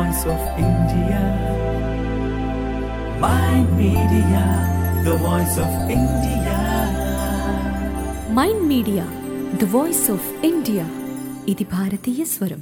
voice of India. Mind Media, the voice of India. Mind Media the voice of India ఇది భారతీయ స్వరం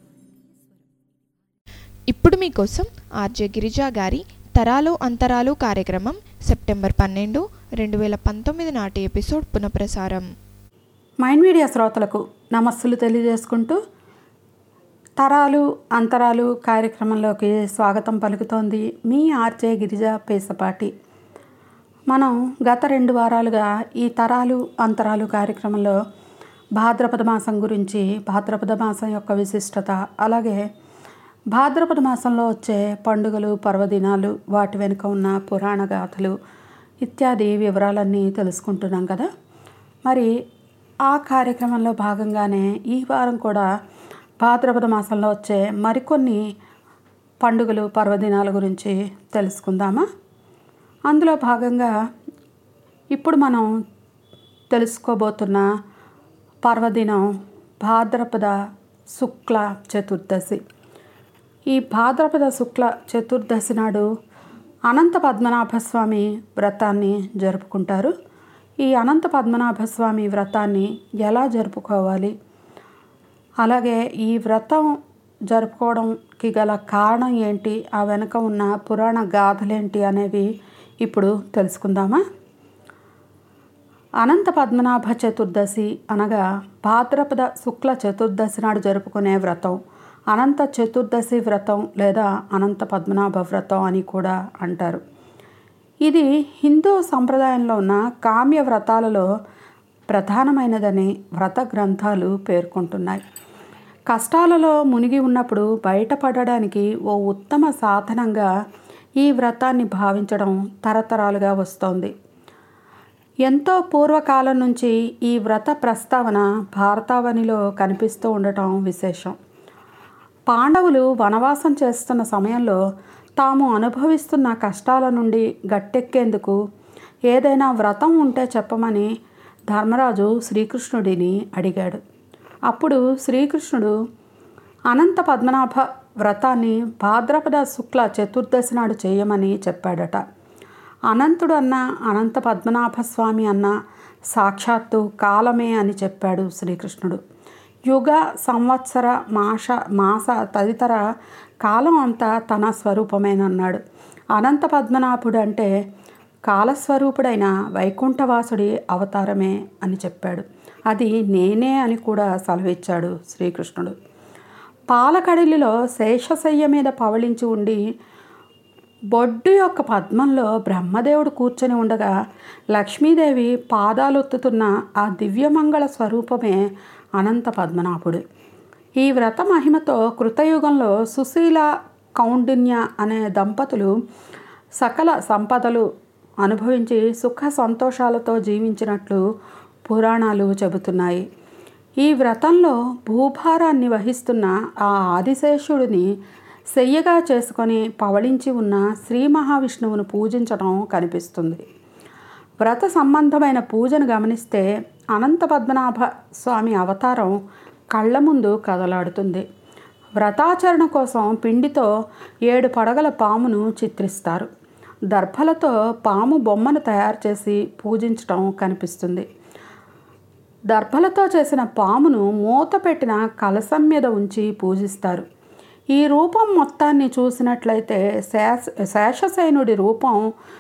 ఇప్పుడు మీకోసం ఆర్జే గిరిజా గారి తరాలు అంతరాలు కార్యక్రమం సెప్టెంబర్ పన్నెండు రెండు వేల పంతొమ్మిది నాటి ఎపిసోడ్ పునఃప్రసారం మైండ్ మీడియా శ్రోతలకు నమస్సులు తెలియజేసుకుంటూ తరాలు అంతరాలు కార్యక్రమంలోకి స్వాగతం పలుకుతోంది మీ ఆర్జే గిరిజ పేసపాటి మనం గత రెండు వారాలుగా ఈ తరాలు అంతరాలు కార్యక్రమంలో భాద్రపద మాసం గురించి భాద్రపద మాసం యొక్క విశిష్టత అలాగే భాద్రపద మాసంలో వచ్చే పండుగలు పర్వదినాలు వాటి వెనుక ఉన్న పురాణ గాథలు ఇత్యాది వివరాలన్నీ తెలుసుకుంటున్నాం కదా మరి ఆ కార్యక్రమంలో భాగంగానే ఈ వారం కూడా భాద్రపద మాసంలో వచ్చే మరికొన్ని పండుగలు పర్వదినాల గురించి తెలుసుకుందామా అందులో భాగంగా ఇప్పుడు మనం తెలుసుకోబోతున్న పర్వదినం భాద్రపద శుక్ల చతుర్దశి ఈ భాద్రపద శుక్ల చతుర్దశి నాడు అనంత పద్మనాభ స్వామి వ్రతాన్ని జరుపుకుంటారు ఈ అనంత పద్మనాభ స్వామి వ్రతాన్ని ఎలా జరుపుకోవాలి అలాగే ఈ వ్రతం జరుపుకోవడంకి గల కారణం ఏంటి ఆ వెనుక ఉన్న పురాణ గాథలేంటి అనేవి ఇప్పుడు తెలుసుకుందామా అనంత పద్మనాభ చతుర్దశి అనగా భాద్రపద శుక్ల చతుర్దశి నాడు జరుపుకునే వ్రతం అనంత చతుర్దశి వ్రతం లేదా అనంత పద్మనాభ వ్రతం అని కూడా అంటారు ఇది హిందూ సంప్రదాయంలో ఉన్న కామ్య వ్రతాలలో ప్రధానమైనదని వ్రత గ్రంథాలు పేర్కొంటున్నాయి కష్టాలలో మునిగి ఉన్నప్పుడు బయటపడడానికి ఓ ఉత్తమ సాధనంగా ఈ వ్రతాన్ని భావించడం తరతరాలుగా వస్తోంది ఎంతో పూర్వకాలం నుంచి ఈ వ్రత ప్రస్తావన భారతావనిలో కనిపిస్తూ ఉండటం విశేషం పాండవులు వనవాసం చేస్తున్న సమయంలో తాము అనుభవిస్తున్న కష్టాల నుండి గట్టెక్కేందుకు ఏదైనా వ్రతం ఉంటే చెప్పమని ధర్మరాజు శ్రీకృష్ణుడిని అడిగాడు అప్పుడు శ్రీకృష్ణుడు అనంత పద్మనాభ వ్రతాన్ని భాద్రపద శుక్ల చతుర్దశి నాడు చేయమని చెప్పాడట అనంతుడు అన్న అనంత పద్మనాభ స్వామి అన్న సాక్షాత్తు కాలమే అని చెప్పాడు శ్రీకృష్ణుడు యుగ సంవత్సర మాస మాస తదితర కాలం అంతా తన స్వరూపమేనన్నాడు అనంత పద్మనాభుడు అంటే కాలస్వరూపుడైన వైకుంఠవాసుడి అవతారమే అని చెప్పాడు అది నేనే అని కూడా సెలవిచ్చాడు శ్రీకృష్ణుడు పాలకడిలిలో శేషశయ్య మీద పవళించి ఉండి బొడ్డు యొక్క పద్మంలో బ్రహ్మదేవుడు కూర్చొని ఉండగా లక్ష్మీదేవి పాదాలొత్తుతున్న ఆ దివ్యమంగళ స్వరూపమే అనంత పద్మనాభుడు ఈ వ్రత మహిమతో కృతయుగంలో సుశీల కౌండిన్య అనే దంపతులు సకల సంపదలు అనుభవించి సుఖ సంతోషాలతో జీవించినట్లు పురాణాలు చెబుతున్నాయి ఈ వ్రతంలో భూభారాన్ని వహిస్తున్న ఆ ఆదిశేషుడిని శయ్యగా చేసుకొని పవళించి ఉన్న శ్రీ మహావిష్ణువును పూజించడం కనిపిస్తుంది వ్రత సంబంధమైన పూజను గమనిస్తే అనంత పద్మనాభ స్వామి అవతారం కళ్ళ ముందు కదలాడుతుంది వ్రతాచరణ కోసం పిండితో ఏడు పడగల పామును చిత్రిస్తారు దర్భలతో పాము బొమ్మను తయారు చేసి పూజించడం కనిపిస్తుంది దర్భలతో చేసిన పామును మూత పెట్టిన కలసం మీద ఉంచి పూజిస్తారు ఈ రూపం మొత్తాన్ని చూసినట్లయితే శేష శేషసేనుడి రూపం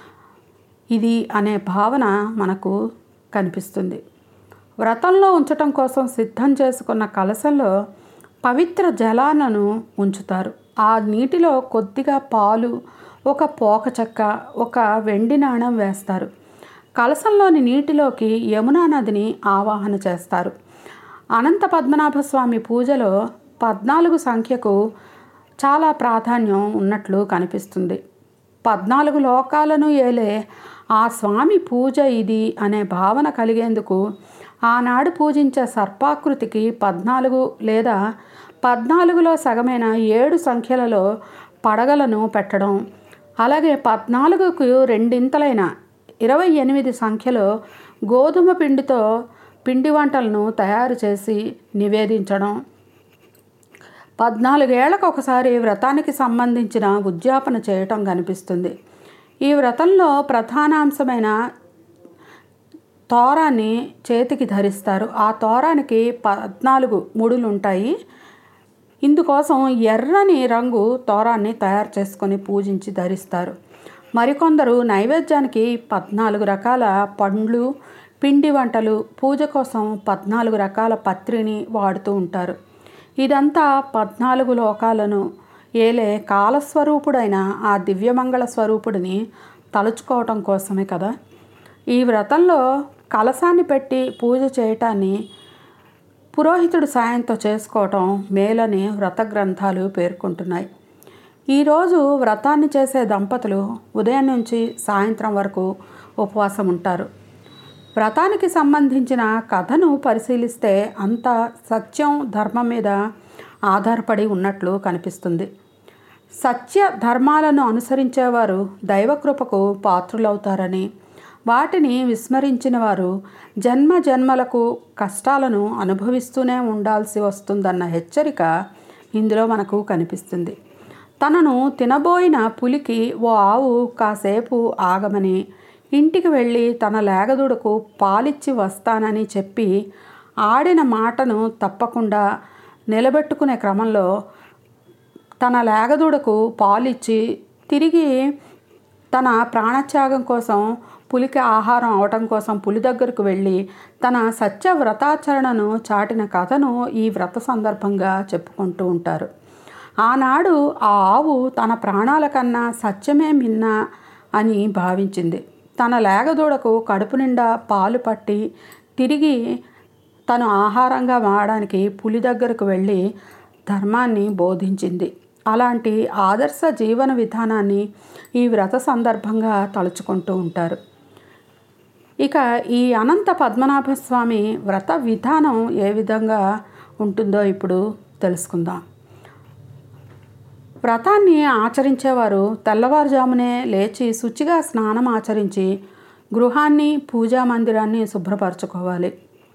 ఇది అనే భావన మనకు కనిపిస్తుంది వ్రతంలో ఉంచటం కోసం సిద్ధం చేసుకున్న కలశంలో పవిత్ర జలాలను ఉంచుతారు ఆ నీటిలో కొద్దిగా పాలు ఒక పోక చెక్క ఒక వెండి నాణం వేస్తారు కలశంలోని నీటిలోకి యమునా నదిని ఆవాహన చేస్తారు అనంత పద్మనాభ స్వామి పూజలో పద్నాలుగు సంఖ్యకు చాలా ప్రాధాన్యం ఉన్నట్లు కనిపిస్తుంది పద్నాలుగు లోకాలను ఏలే ఆ స్వామి పూజ ఇది అనే భావన కలిగేందుకు ఆనాడు పూజించే సర్పాకృతికి పద్నాలుగు లేదా పద్నాలుగులో సగమైన ఏడు సంఖ్యలలో పడగలను పెట్టడం అలాగే పద్నాలుగుకు రెండింతలైన ఇరవై ఎనిమిది సంఖ్యలో గోధుమ పిండితో పిండి వంటలను తయారు చేసి నివేదించడం పద్నాలుగేళ్లకు ఒకసారి వ్రతానికి సంబంధించిన ఉద్యాపన చేయటం కనిపిస్తుంది ఈ వ్రతంలో ప్రధానాంశమైన తోరాన్ని చేతికి ధరిస్తారు ఆ తోరానికి పద్నాలుగు ముడులు ఉంటాయి ఇందుకోసం ఎర్రని రంగు తోరాన్ని తయారు చేసుకొని పూజించి ధరిస్తారు మరికొందరు నైవేద్యానికి పద్నాలుగు రకాల పండ్లు పిండి వంటలు పూజ కోసం పద్నాలుగు రకాల పత్రిని వాడుతూ ఉంటారు ఇదంతా పద్నాలుగు లోకాలను ఏలే కాలస్వరూపుడైన ఆ దివ్యమంగళ స్వరూపుడిని తలుచుకోవటం కోసమే కదా ఈ వ్రతంలో కలసాన్ని పెట్టి పూజ చేయటాన్ని పురోహితుడు సాయంతో చేసుకోవటం మేలని వ్రత గ్రంథాలు పేర్కొంటున్నాయి ఈరోజు వ్రతాన్ని చేసే దంపతులు ఉదయం నుంచి సాయంత్రం వరకు ఉపవాసం ఉంటారు వ్రతానికి సంబంధించిన కథను పరిశీలిస్తే అంత సత్యం ధర్మం మీద ఆధారపడి ఉన్నట్లు కనిపిస్తుంది సత్య ధర్మాలను అనుసరించేవారు దైవకృపకు పాత్రులవుతారని వాటిని విస్మరించిన వారు జన్మ జన్మలకు కష్టాలను అనుభవిస్తూనే ఉండాల్సి వస్తుందన్న హెచ్చరిక ఇందులో మనకు కనిపిస్తుంది తనను తినబోయిన పులికి ఓ ఆవు కాసేపు ఆగమని ఇంటికి వెళ్ళి తన లేగదుడుకు పాలిచ్చి వస్తానని చెప్పి ఆడిన మాటను తప్పకుండా నిలబెట్టుకునే క్రమంలో తన లేగదూడకు పాలిచ్చి తిరిగి తన ప్రాణత్యాగం కోసం పులికి ఆహారం అవటం కోసం పులి దగ్గరకు వెళ్ళి తన సత్య వ్రతాచరణను చాటిన కథను ఈ వ్రత సందర్భంగా చెప్పుకుంటూ ఉంటారు ఆనాడు ఆ ఆవు తన ప్రాణాల కన్నా సత్యమే మిన్న అని భావించింది తన లేగదూడకు కడుపు నిండా పాలు పట్టి తిరిగి తను ఆహారంగా వాడడానికి పులి దగ్గరకు వెళ్ళి ధర్మాన్ని బోధించింది అలాంటి ఆదర్శ జీవన విధానాన్ని ఈ వ్రత సందర్భంగా తలుచుకుంటూ ఉంటారు ఇక ఈ అనంత పద్మనాభ స్వామి వ్రత విధానం ఏ విధంగా ఉంటుందో ఇప్పుడు తెలుసుకుందాం వ్రతాన్ని ఆచరించేవారు తెల్లవారుజామునే లేచి శుచిగా స్నానం ఆచరించి గృహాన్ని పూజా మందిరాన్ని శుభ్రపరచుకోవాలి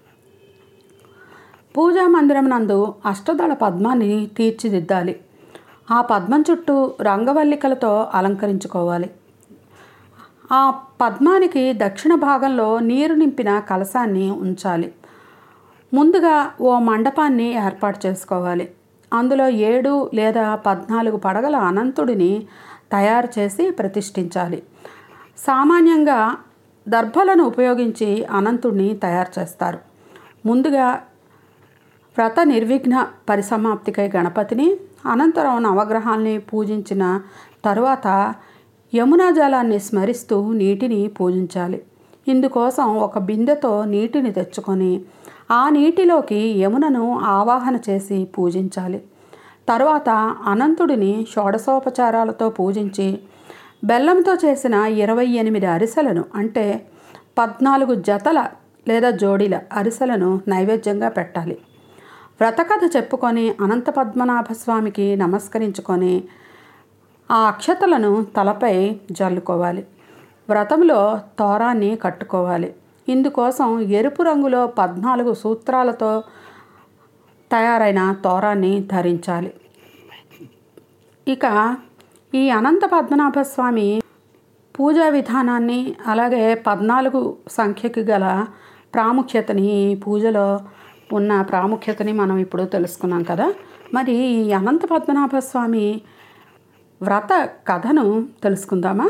పూజా మందిరం నందు అష్టదళ పద్మాన్ని తీర్చిదిద్దాలి ఆ పద్మం చుట్టూ రంగవల్లికలతో అలంకరించుకోవాలి ఆ పద్మానికి దక్షిణ భాగంలో నీరు నింపిన కలశాన్ని ఉంచాలి ముందుగా ఓ మండపాన్ని ఏర్పాటు చేసుకోవాలి అందులో ఏడు లేదా పద్నాలుగు పడగల అనంతుడిని తయారు చేసి ప్రతిష్ఠించాలి సామాన్యంగా దర్భలను ఉపయోగించి అనంతుడిని తయారు చేస్తారు ముందుగా వ్రత నిర్విఘ్న పరిసమాప్తికై గణపతిని అనంతరం నవగ్రహాల్ని పూజించిన తరువాత యమునా జలాన్ని స్మరిస్తూ నీటిని పూజించాలి ఇందుకోసం ఒక బిందెతో నీటిని తెచ్చుకొని ఆ నీటిలోకి యమునను ఆవాహన చేసి పూజించాలి తరువాత అనంతుడిని షోడశోపచారాలతో పూజించి బెల్లంతో చేసిన ఇరవై ఎనిమిది అరిసెలను అంటే పద్నాలుగు జతల లేదా జోడీల అరిసెలను నైవేద్యంగా పెట్టాలి వ్రతకథ చెప్పుకొని అనంత పద్మనాభ స్వామికి నమస్కరించుకొని ఆ అక్షతలను తలపై జల్లుకోవాలి వ్రతంలో తోరాన్ని కట్టుకోవాలి ఇందుకోసం ఎరుపు రంగులో పద్నాలుగు సూత్రాలతో తయారైన తోరాన్ని ధరించాలి ఇక ఈ అనంత పద్మనాభ స్వామి పూజా విధానాన్ని అలాగే పద్నాలుగు సంఖ్యకి గల ప్రాముఖ్యతని ఈ పూజలో ఉన్న ప్రాముఖ్యతని మనం ఇప్పుడు తెలుసుకున్నాం కదా మరి ఈ అనంత పద్మనాభ స్వామి వ్రత కథను తెలుసుకుందామా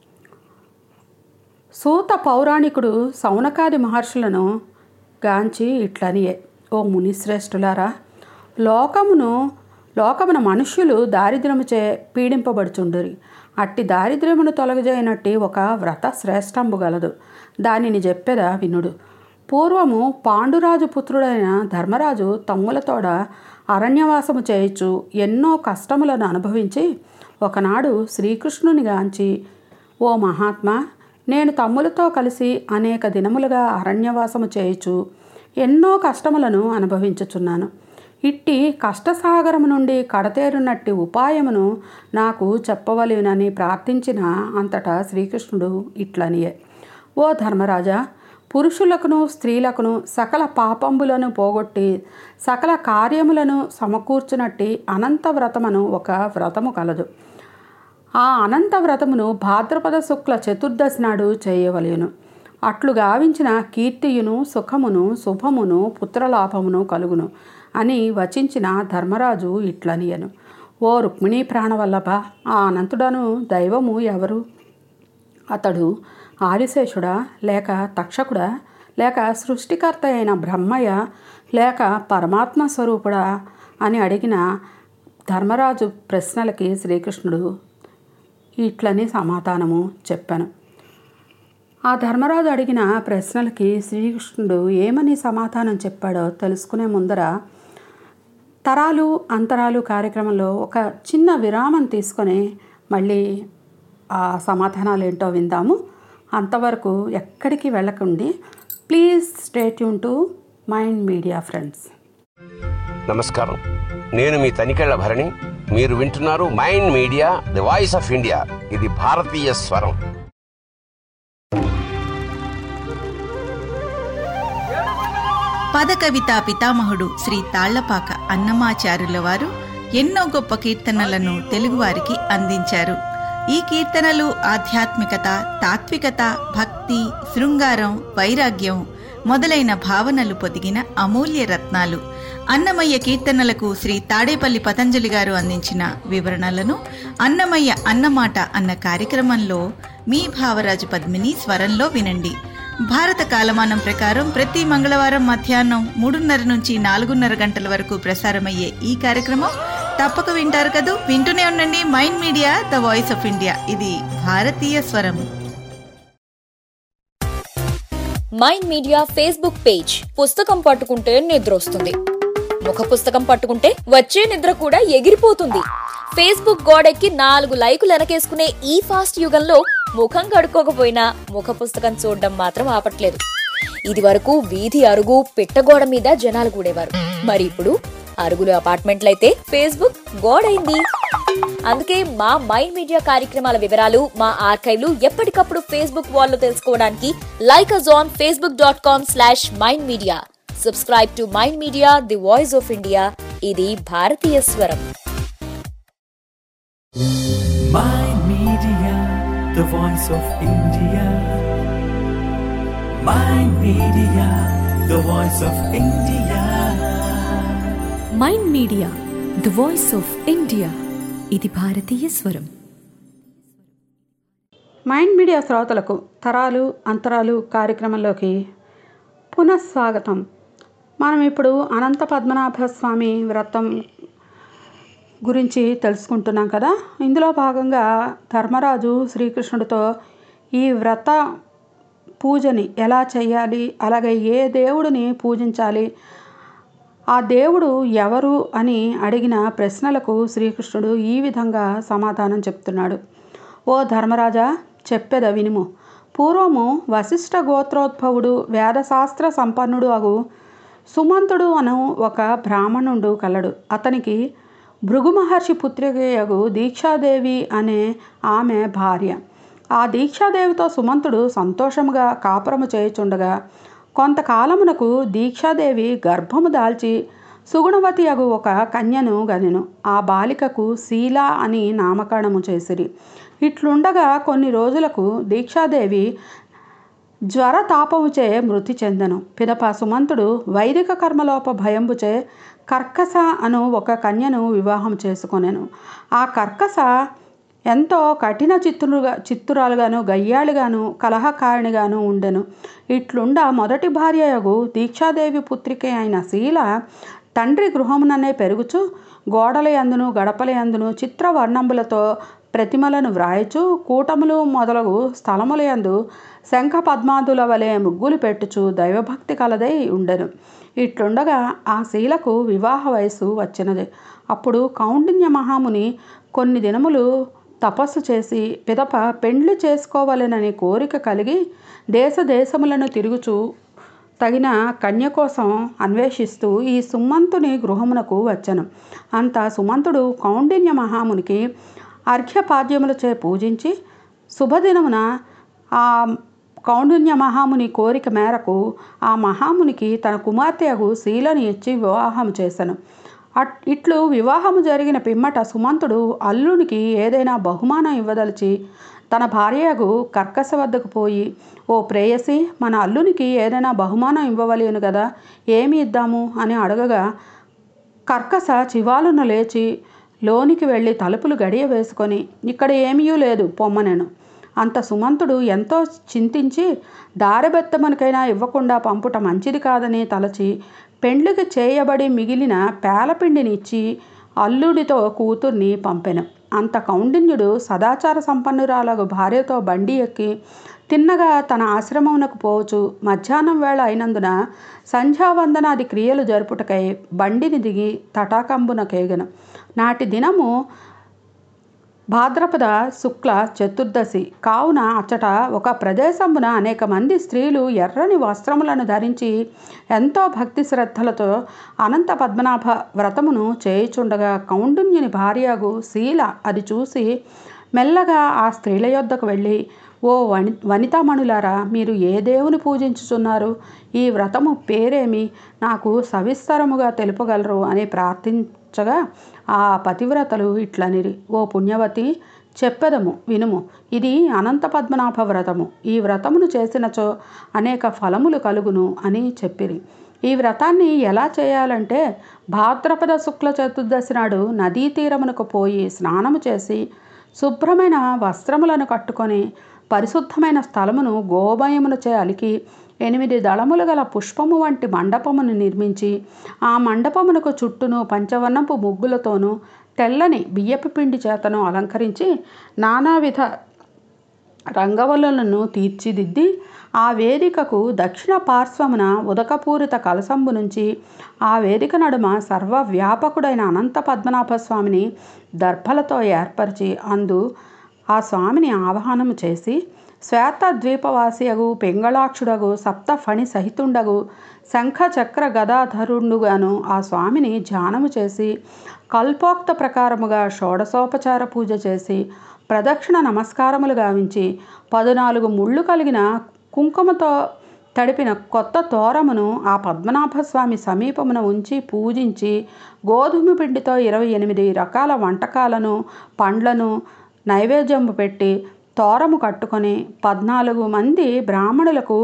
సూత పౌరాణికుడు సౌనకాది మహర్షులను గాంచి ఇట్లనియే ఓ మునిశ్రేష్ఠులారా లోకమును లోకమున మనుష్యులు దారిద్ర్యముచే పీడింపబడుచుండురి అట్టి దారిద్ర్యమును తొలగజేయనట్టి ఒక వ్రత శ్రేష్టంబు గలదు దానిని చెప్పెదా వినుడు పూర్వము పాండురాజు పుత్రుడైన ధర్మరాజు తమ్ములతోడ అరణ్యవాసము చేయుచు ఎన్నో కష్టములను అనుభవించి ఒకనాడు శ్రీకృష్ణుని గాంచి ఓ మహాత్మా నేను తమ్ములతో కలిసి అనేక దినములుగా అరణ్యవాసము చేయుచు ఎన్నో కష్టములను అనుభవించుచున్నాను ఇట్టి కష్టసాగరము నుండి కడతేరునట్టి ఉపాయమును నాకు చెప్పవలెనని ప్రార్థించిన అంతటా శ్రీకృష్ణుడు ఇట్లనియే ఓ ధర్మరాజా పురుషులకును స్త్రీలకును సకల పాపంబులను పోగొట్టి సకల కార్యములను సమకూర్చునట్టి అనంత వ్రతమును ఒక వ్రతము కలదు ఆ అనంత వ్రతమును భాద్రపద శుక్ల చతుర్దశి నాడు చేయవలెను అట్లు గావించిన కీర్తియును సుఖమును శుభమును పుత్రలాభమును కలుగును అని వచించిన ధర్మరాజు ఇట్లనియను ఓ రుక్మిణీ ప్రాణవల్లభ ఆ అనంతుడను దైవము ఎవరు అతడు ఆదిశేషుడా లేక తక్షకుడా లేక సృష్టికర్త అయిన బ్రహ్మయ్య లేక పరమాత్మ స్వరూపుడా అని అడిగిన ధర్మరాజు ప్రశ్నలకి శ్రీకృష్ణుడు ఇట్లని సమాధానము చెప్పాను ఆ ధర్మరాజు అడిగిన ప్రశ్నలకి శ్రీకృష్ణుడు ఏమని సమాధానం చెప్పాడో తెలుసుకునే ముందర తరాలు అంతరాలు కార్యక్రమంలో ఒక చిన్న విరామం తీసుకొని మళ్ళీ ఆ సమాధానాలు ఏంటో విందాము అంతవరకు ఎక్కడికి వెళ్ళకండి please stay tuned to Mind Media friends నమస్కారం నేను మీ తనికెళ్ల భరణి మీరు వింటున్నారు Mind Media the voice of India ఇది భారతీయ స్వరం పదకవితా పితామహుడు శ్రీ తాళ్లపాక అన్నమాచారుల వారు ఎన్నో గొప్ప కీర్తనలను తెలుగువారికి అందించారు ఈ కీర్తనలు ఆధ్యాత్మికత తాత్వికత భక్తి శృంగారం వైరాగ్యం మొదలైన భావనలు పొదిగిన అమూల్య రత్నాలు అన్నమయ్య కీర్తనలకు శ్రీ తాడేపల్లి పతంజలి గారు అందించిన వివరణలను అన్నమయ్య అన్నమాట అన్న కార్యక్రమంలో మీ భావరాజు పద్మిని స్వరంలో వినండి భారత కాలమానం ప్రకారం ప్రతి మంగళవారం మధ్యాహ్నం మూడున్నర నుంచి నాలుగున్నర గంటల వరకు ప్రసారమయ్యే ఈ కార్యక్రమం తప్పక వింటారు కదూ వింటూనే ఉండండి Mind Media the voice of India ఇది భారతీయ స్వరం మైండ్ మీడియా ఫేస్బుక్ పేజ్ పుస్తకం పట్టుకుంటే నిద్ర వస్తుంది ముఖ పుస్తకం పట్టుకుంటే వచ్చే నిద్ర కూడా ఎగిరిపోతుంది ఫేస్బుక్ గోడెక్కి నాలుగు లైకులు వెనకేసుకునే ఈ ఫాస్ట్ యుగంలో ముఖం కడుక్కోకపోయినా ముఖ పుస్తకం చూడడం మాత్రం ఆపట్లేదు ఇది వరకు వీధి అరుగు పిట్టగోడ మీద జనాలు కూడేవారు మరి ఇప్పుడు అరుగులు అపార్ట్మెంట్లయితే ఫేస్బుక్ గోడైంది అందుకే మా మైండ్ మీడియా కార్యక్రమాల వివరాలు మా ఆర్కైవ్లు ఎప్పటికప్పుడు ఫేస్బుక్ వాల్లో తెలుసుకోవడానికి like us on Facebook dot com slash Mind Media subscribe to Mind Media the voice of India ఇది భారతీయ స్వరం Mind Media, the voice of India. Mind Media, the voice of India. Mind Media the voice of India ఇది భారతీయ స్వరం Mind media శ్రోతలకు తరాలు అంతరాలు కార్యక్రమంలోకి పునఃస్వాగతం మనం ఇప్పుడు అనంత పద్మనాభ స్వామి వ్రతం గురించి తెలుసుకుంటున్నాం కదా ఇందులో భాగంగా ధర్మరాజు శ్రీకృష్ణుడితో ఈ వ్రత పూజని ఎలా చేయాలి అలాగే ఏ దేవుడిని పూజించాలి ఆ దేవుడు ఎవరు అని అడిగిన ప్రశ్నలకు శ్రీకృష్ణుడు ఈ విధంగా సమాధానం చెప్తున్నాడు ఓ ధర్మరాజా చెప్పెద వినుము పూర్వము వశిష్ఠ గోత్రోద్భవుడు వేదశాస్త్ర సంపన్నుడు అగు సుమంతుడు అను ఒక బ్రాహ్మణుడు కలడు అతనికి భృగు మహర్షి పుత్రికయగు దీక్షాదేవి అనే ఆమె భార్య ఆ దీక్షాదేవితో సుమంతుడు సంతోషముగా కాపురము చేయుచుండగా కొంతకాలమునకు దీక్షాదేవి గర్భము దాల్చి సుగుణవతి అగు ఒక కన్యను గనెను ఆ బాలికకు శీల అని నామకరణము చేసిరి ఇట్లుండగా కొన్ని రోజులకు దీక్షాదేవి జ్వర తాపముచే మృతి చెందెను పిదప సుమంతుడు వైదిక కర్మలోప భయంబుచే కర్కస అను ఒక కన్యను వివాహం చేసుకొనెను ఆ కర్కస ఎంతో కఠిన చిత్తులుగా చిత్తురాలుగాను గయ్యాళిగాను కలహకారిణిగాను ఉండెను ఇట్లుండ మొదటి భార్యయగు దీక్షాదేవి పుత్రిక అయిన శీల తండ్రి గృహముననే పెరుగుచు గోడల యందును గడపల యందును చిత్రవర్ణంబులతో ప్రతిమలను వ్రాయచు కూటములు మొదలగు స్థలముల యందు శంఖ పద్మాదుల వలె ముగ్గులు పెట్టుచు దైవభక్తి కలదై ఉండెను ఇట్లుండగా ఆ శీలకు వివాహ వయస్సు వచ్చినది అప్పుడు కౌండిన్య మహాముని కొన్ని దినములు తపస్సు చేసి పిదప పెండ్లి చేసుకోవాలనని కోరిక కలిగి దేశ దేశములను తిరుగుచు తగిన కన్య కోసం అన్వేషిస్తూ ఈ సుమంతుని గృహమునకు వచ్చెను అంత సుమంతుడు కౌండిన్య మహామునికి అర్ఘ్యపాద్యములచే పూజించి శుభదినమున ఆ కౌండిన్య మహాముని కోరిక మేరకు ఆ మహామునికి తన కుమార్తెయగు శీలను ఇచ్చి వివాహం చేశాను అట్ ఇట్లు వివాహము జరిగిన పిమ్మట సుమంతుడు అల్లునికి ఏదైనా బహుమానం ఇవ్వదలిచి తన భార్యకు కర్కశ వద్దకు పోయి ఓ ప్రేయసి మన అల్లునికి ఏదైనా బహుమానం ఇవ్వవలేను కదా ఏమి ఇద్దాము అని అడగగా కర్కశ చివాలున లేచి లోనికి వెళ్ళి తలుపులు గడియ వేసుకొని ఇక్కడ ఏమీ లేదు పొమ్మనెను అంత సుమంతుడు ఎంతో చింతించి దారబెత్తమనికైనా ఇవ్వకుండా పంపుట మంచిది కాదని తలచి పెండ్లికి చేయబడి మిగిలిన పేలపిండిని ఇచ్చి అల్లుడితో కూతుర్ని పంపెను అంత కౌండిన్యుడు సదాచార సంపన్నురాలకు భార్యతో బండి ఎక్కి తిన్నగా తన ఆశ్రమమునకు పోవచ్చు మధ్యాహ్నం వేళ అయినందున సంధ్యావందనాది క్రియలు జరుపుటకై బండిని దిగి తటాకంబున కేగను నాటి దినము భాద్రపద శుక్ల చతుర్దశి కావున అచ్చట ఒక ప్రదేశమున అనేక మంది స్త్రీలు ఎర్రని వస్త్రములను ధరించి ఎంతో భక్తి శ్రద్ధలతో అనంత పద్మనాభ వ్రతమును చేయుచుండగా కౌండున్యుని భార్యగు శీల అది చూసి మెల్లగా ఆ స్త్రీల యొద్దకు వెళ్ళి ఓ వని వనితామణులారా మీరు ఏ దేవుని పూజించుచున్నారు ఈ వ్రతము పేరేమి నాకు సవిస్తరముగా తెలుపగలరు అని ప్రార్థించగా ఆ పతివ్రతలు ఇట్లనిరి ఓ పుణ్యవతి చెప్పెదము వినుము ఇది అనంత పద్మనాభ వ్రతము ఈ వ్రతమును చేసినచో అనేక ఫలములు కలుగును అని చెప్పిరి ఈ వ్రతాన్ని ఎలా చేయాలంటే భాద్రపద శుక్ల చతుర్దశి నాడు నదీ తీరమునకు పోయి స్నానము చేసి శుభ్రమైన వస్త్రములను కట్టుకొని పరిశుద్ధమైన స్థలమును గోమయమునచే అలికి ఎనిమిది దళములు గల పుష్పము వంటి మండపమును నిర్మించి ఆ మండపమునకు చుట్టూను పంచవర్ణపు ముగ్గులతోనూ తెల్లని బియ్యపు పిండి చేతను అలంకరించి నానావిధ రంగవల్లులను తీర్చిదిద్ది ఆ వేదికకు దక్షిణ పార్శ్వమున ఉదకపూరిత కలసంబు నుంచి ఆ వేదిక నడుమ సర్వవ్యాపకుడైన అనంత పద్మనాభ స్వామిని దర్భలతో ఏర్పరిచి అందు ఆ స్వామిని ఆవాహనము చేసి శ్వేత ద్వీపవాసియగు పింగళాక్షుడగు సప్త ఫణి సహితుండగు శంఖ చక్ర గదాధరుండుగాను ఆ స్వామిని ధ్యానము చేసి కల్పోక్త ప్రకారముగా షోడశోపచార పూజ చేసి ప్రదక్షిణ నమస్కారములు గావించి పదునాలుగు ముళ్ళు కలిగిన కుంకుమతో తడిపిన కొత్త తోరమును ఆ పద్మనాభ స్వామి సమీపమున ఉంచి పూజించి గోధుమ పిండితో ఇరవై ఎనిమిది రకాల వంటకాలను పండ్లను నైవేద్యము పెట్టి తోరము కట్టుకొని పద్నాలుగు మంది బ్రాహ్మణులకు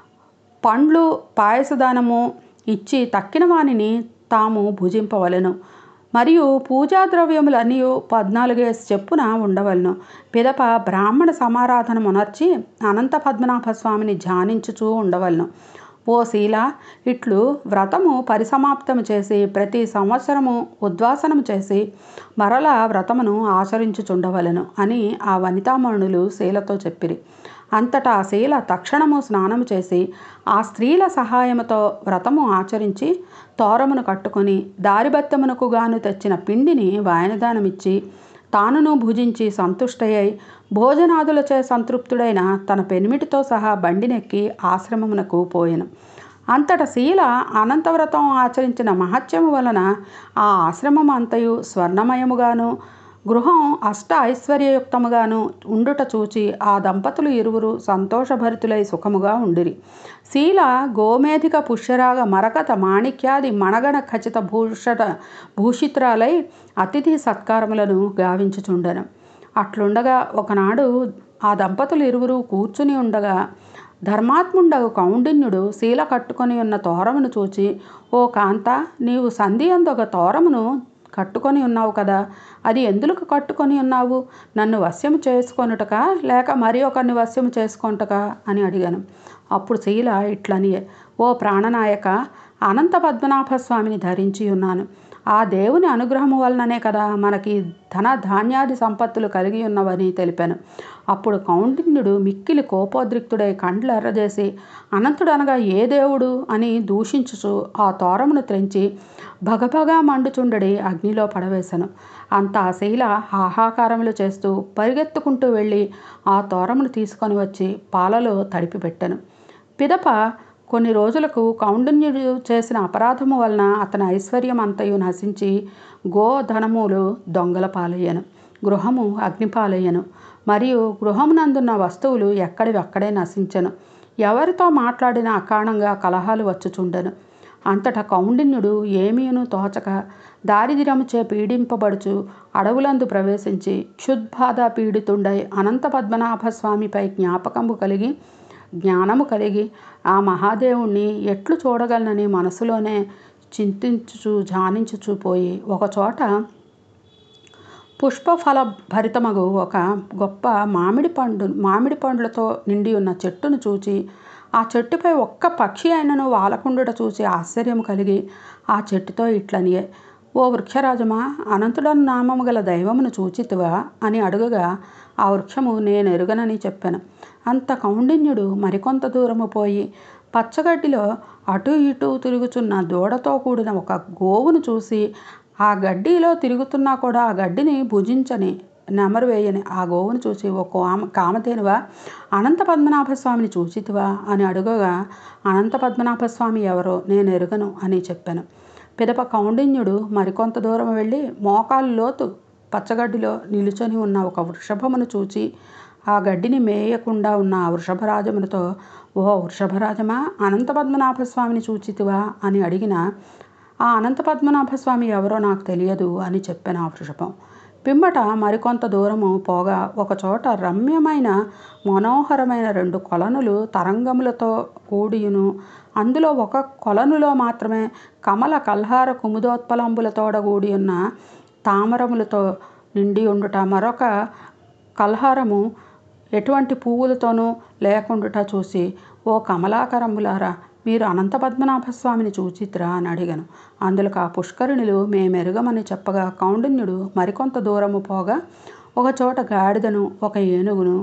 పండ్లు పాయసదానము ఇచ్చి తక్కిన వానిని తాము భుజింపవలెను మరియు పూజా ద్రవ్యములన్నీ పద్నాలుగేసి చెప్పున ఉండవలను పిదప బ్రాహ్మణ సమారాధన మునర్చి అనంత పద్మనాభ స్వామిని ధ్యానించుచూ ఉండవలను ఓ శీల ఇట్లు వ్రతము పరిసమాప్తము చేసి ప్రతి సంవత్సరము ఉద్వాసనము చేసి మరల వ్రతమును ఆచరించుచుండవలను అని ఆ వనితామణులు శీలతో చెప్పిరి అంతటా ఆ శీల తక్షణము స్నానము చేసి ఆ స్త్రీల సహాయముతో వ్రతము ఆచరించి తోరమును కట్టుకొని దారిబత్తమునకు గాను తెచ్చిన పిండిని వాయనదానమిచ్చి తానును భుజించి సంతుష్టయ్యై భోజనాదులచే సంతృప్తుడైన తన పెనిమిటితో సహా బండినెక్కి ఆశ్రమమునకు పోయెను అంతట శీల అనంతవ్రతం ఆచరించిన మహత్యము వలన ఆ ఆశ్రమం అంతయు స్వర్ణమయముగాను గృహం అష్ట ఐశ్వర్యయుక్తముగాను ఉండుట చూచి ఆ దంపతులు ఇరువురు సంతోషభరితులై సుఖముగా ఉండిరి శీల గోమేధిక పుష్యరాగ మరకత మాణిక్యాది మణగణ ఖచ్చిత భూషట భూషిత్రాలై అతిథి సత్కారములను గావించుచుండెను అట్లుండగా ఒకనాడు ఆ దంపతులు ఇరువురు కూర్చుని ఉండగా ధర్మాత్ముండగు కౌండిన్యుడు శీల కట్టుకొని ఉన్న తోరమును చూచి ఓ కాంత నీవు సంధి ఒక తోరమును కట్టుకొని ఉన్నావు కదా అది ఎందులకు కట్టుకొని ఉన్నావు నన్ను వశ్యము చేసుకొనుటక లేక మరి ఒకరిని వశ్యము చేసుకొనుటక అని అడిగాను అప్పుడు శీల ఇట్లని ఓ ప్రాణనాయక అనంత పద్మనాభ స్వామిని ధరించి ఉన్నాను ఆ దేవుని అనుగ్రహము వలననే కదా మనకి ధన ధాన్యాది సంపత్తులు కలిగి ఉన్నవని తెలిపాను అప్పుడు కౌండిన్యుడు మిక్కిలి కోపోద్రిక్తుడై కండ్లు ఎర్రజేసి అనంతుడు అనగా ఏ దేవుడు అని దూషించుచు ఆ తోరమును త్రెంచి భగభగా మండుచుండడి అగ్నిలో పడవేశాను అంత ఆ శీల హాహాకారములు చేస్తూ పరిగెత్తుకుంటూ వెళ్ళి ఆ తోరమును తీసుకొని వచ్చి పాలలో తడిపి పెట్టాను పిదప కొన్ని రోజులకు కౌండిన్యుడు చేసిన అపరాధము వలన అతని ఐశ్వర్యం అంతయు నశించి గోధనములు దొంగల పాలయ్యను గృహము అగ్నిపాలయ్యను మరియు గృహమునందున్న వస్తువులు ఎక్కడివి అక్కడే నశించెను ఎవరితో మాట్లాడిన అకారణంగా కలహాలు వచ్చుచుండెను అంతటా కౌండిన్యుడు ఏమీను తోచక దారిద్ర్యముచే పీడింపబడుచు అడవులందు ప్రవేశించి క్షుద్బాధ పీడితుండై అనంత పద్మనాభ స్వామిపై జ్ఞాపకము కలిగి జ్ఞానము కలిగి ఆ మహాదేవుణ్ణి ఎట్లు చూడగలనని మనసులోనే చింతించుచు ధ్యానించుచు పోయి ఒకచోట పుష్పఫల భరితమగు ఒక గొప్ప మామిడి పండు మామిడి పండ్లతో నిండి ఉన్న చెట్టును చూచి ఆ చెట్టుపై ఒక్క పక్షి అయినను వాలకుండుట చూసి ఆశ్చర్యం కలిగి ఆ చెట్టుతో ఇట్లనియే ఓ వృక్షరాజమా అనంతుడను నామము గల దైవమును చూచితివా అని అడుగగా ఆ వృక్షము నేను ఎరుగనని చెప్పాను అంత కౌండిన్యుడు మరికొంత దూరము పోయి పచ్చగడ్డిలో అటు ఇటు తిరుగుచున్న దూడతో కూడిన ఒక గోవును చూసి ఆ గడ్డిలో తిరుగుతున్నా కూడా ఆ గడ్డిని భుజించని నెమరు వేయని ఆ గోవును చూసి ఓ కామ కామధేనువా అనంత పద్మనాభ స్వామిని చూచితివా అని అడుగగా అనంత పద్మనాభ స్వామి ఎవరో నేను ఎరుగను అని చెప్పాను పిదప కౌండిన్యుడు మరికొంత దూరం వెళ్ళి మోకాలు లోతు పచ్చగడ్డిలో నిలుచొని ఉన్న ఒక వృషభమును చూచి ఆ గడ్డిని మేయకుండా ఉన్న ఆ వృషభరాజమునితో ఓ వృషభరాజమా అనంత పద్మనాభ స్వామిని చూచితివా అని అడిగిన ఆ అనంత పద్మనాభ స్వామి ఎవరో నాకు తెలియదు అని చెప్పాను ఆ వృషభం పిమ్మట మరికొంత దూరము పోగా ఒకచోట రమ్యమైన మనోహరమైన రెండు కొలనులు తరంగములతో కూడియును అందులో ఒక కొలనులో మాత్రమే కమల కల్హార కుముదోత్పలంబులతోడ కూడి ఉన్న తామరములతో నిండి ఉండుట మరొక కల్హారము ఎటువంటి పువ్వులతోనూ లేకుండుట చూసి ఓ కమలాకరములారా మీరు అనంత పద్మనాభ స్వామిని చూచిత్రా అని అడిగాను అందులోకి ఆ పుష్కరిణులు మేమెరుగమని చెప్పగా కౌండిన్యుడు మరికొంత దూరము పోగా ఒక చోట గాడిదను ఒక ఏనుగును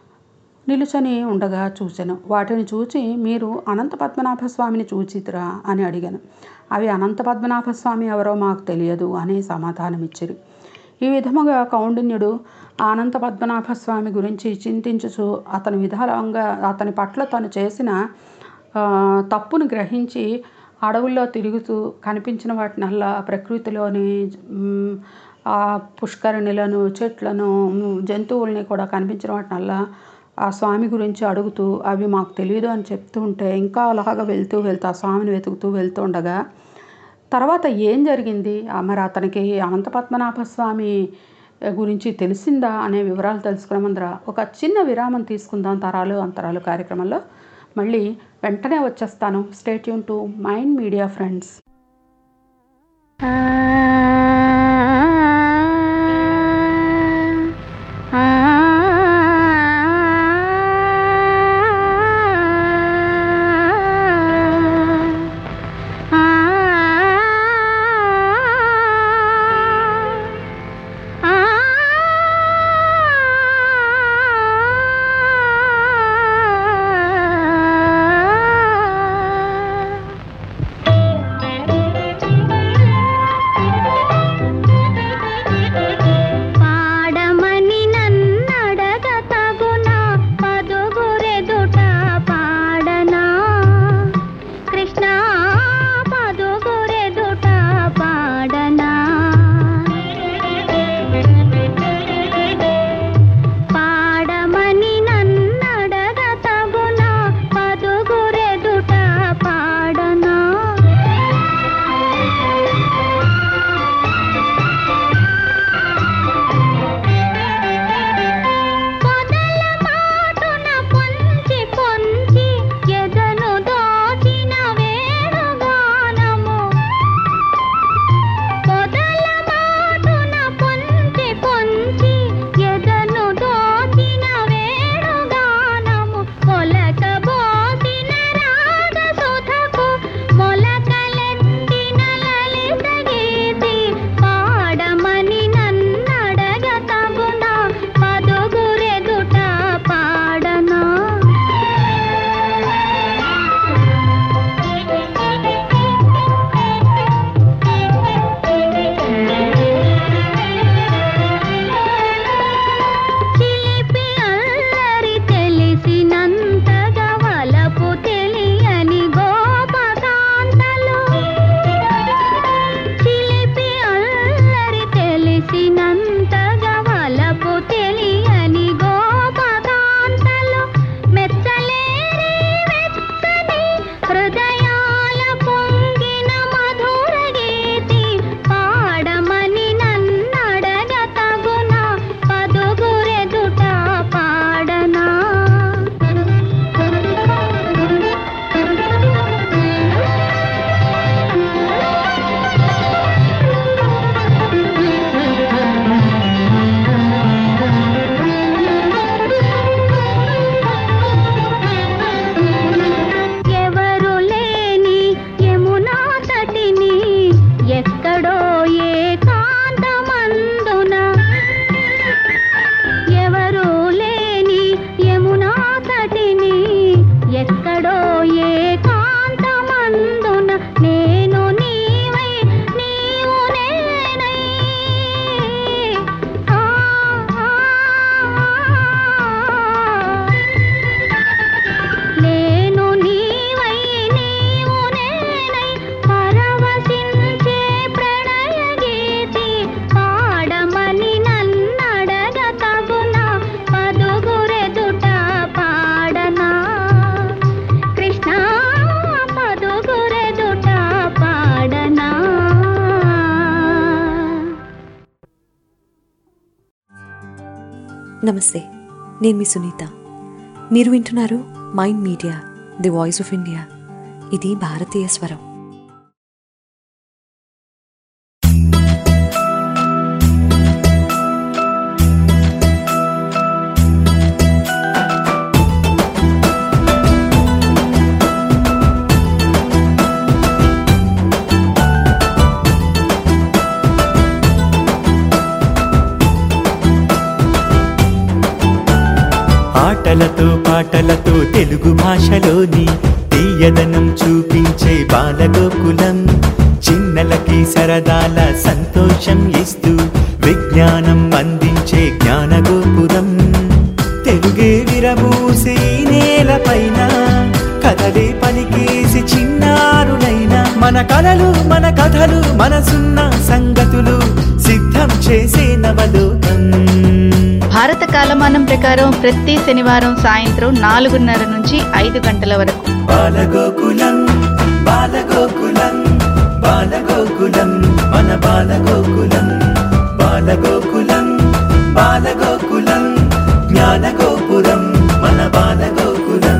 నిలుచని ఉండగా చూశాను వాటిని చూచి మీరు అనంత పద్మనాభ స్వామిని చూచిత్రా అని అడిగాను అవి అనంత పద్మనాభ స్వామి ఎవరో మాకు తెలియదు అని సమాధానమిచ్చిరి ఈ విధముగా కౌండిన్యుడు అనంత పద్మనాభ స్వామి గురించి చింతించుచు అతని విధానంగా అతని పట్ల తను చేసిన ఆ, తప్పును గ్రహించి అడవుల్లో తిరుగుతూ కనిపించిన వాటినల్లా ప్రకృతిలోని మ్, ఆ పుష్కరిణులను చెట్లను మ్, జంతువుల్ని కూడా కనిపించిన వాటినల్లా ఆ స్వామి గురించి అడుగుతూ అవి మాకు తెలియదు అని చెప్తూ ఉంటే ఇంకా అలాగా వెళ్తూ వెళ్తూ ఆ స్వామిని వెతుకుతూ వెళ్తూ ఉండగా తర్వాత ఏం జరిగింది ఆ మరి అతనికి అనంత పద్మనాభ స్వామి గురించి తెలిసిందా అనే వివరాలు తెలుసుకునే ముందర ఒక చిన్న విరామం తీసుకుందాం తరాలు అంతరాలు కార్యక్రమంలో మళ్ళీ వెంటనే వచ్చేస్తాను స్టేట్ యూన్ టు మైండ్ మీడియా ఫ్రెండ్స్ ఆ నమస్తే నేను మీ సునీత మీరు వింటున్నారు Mind Media the voice of India ఇది భారతీయ స్వరం ఆటలతో పాటలతో తెలుగు భాషలోని తీయదనం చూపించే బాలగోకులం చిన్నలకి సరదాల సంతోషం ఇస్తూ విజ్ఞానం అందించే జ్ఞానగోపురం తెలుగే విరబూసి నేలపైన కథలే పలికేసి చిన్నారులైన మన కలలు మన కథలు మనసున్న సంగతులు సిద్ధం చేసే నవలోకం భారత కాలమానం ప్రకారం ప్రతి శనివారం సాయంత్రం నాలుగున్నర నుంచి ఐదు గంటల వరకు బాలగోకులం బాలగోకులం బాలగోకులం మన బాలగోకులం బాలగోకులం బాలగోకులం జ్ఞానగోపురం మన బాలగోకులం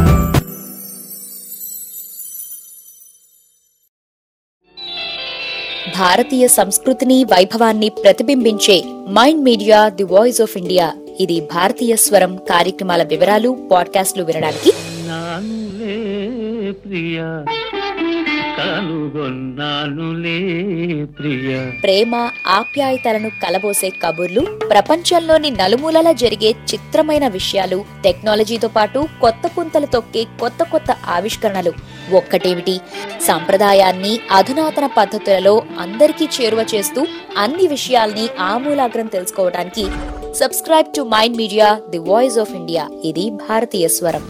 భారతీయ సంస్కృతిని వైభవాన్ని ప్రతిబింబించే Mind Media the voice of India ఇది భారతీయ స్వరం కార్యక్రమాల వివరాలు పాడ్కాస్ట్లు వినడానికి నానులే ప్రియ కనుగొన్నానులే ప్రియ ప్రేమ ఆప్యాయతలను కలబోసే కబుర్లు ప్రపంచంలోని నలుమూలలా జరిగే చిత్రమైన విషయాలు టెక్నాలజీతో పాటు కొత్త పుంతలు తొక్కే కొత్త కొత్త ఆవిష్కరణలు ఒక్కటేమిటి సంప్రదాయాన్ని అధునాతన పద్ధతులలో అందరికీ చేరువ చేస్తూ అన్ని విషయాల్ని ఆమూలాగ్రం తెలుసుకోవడానికి subscribe to Mind Media the voice of India ఇది భారతీయ స్వరం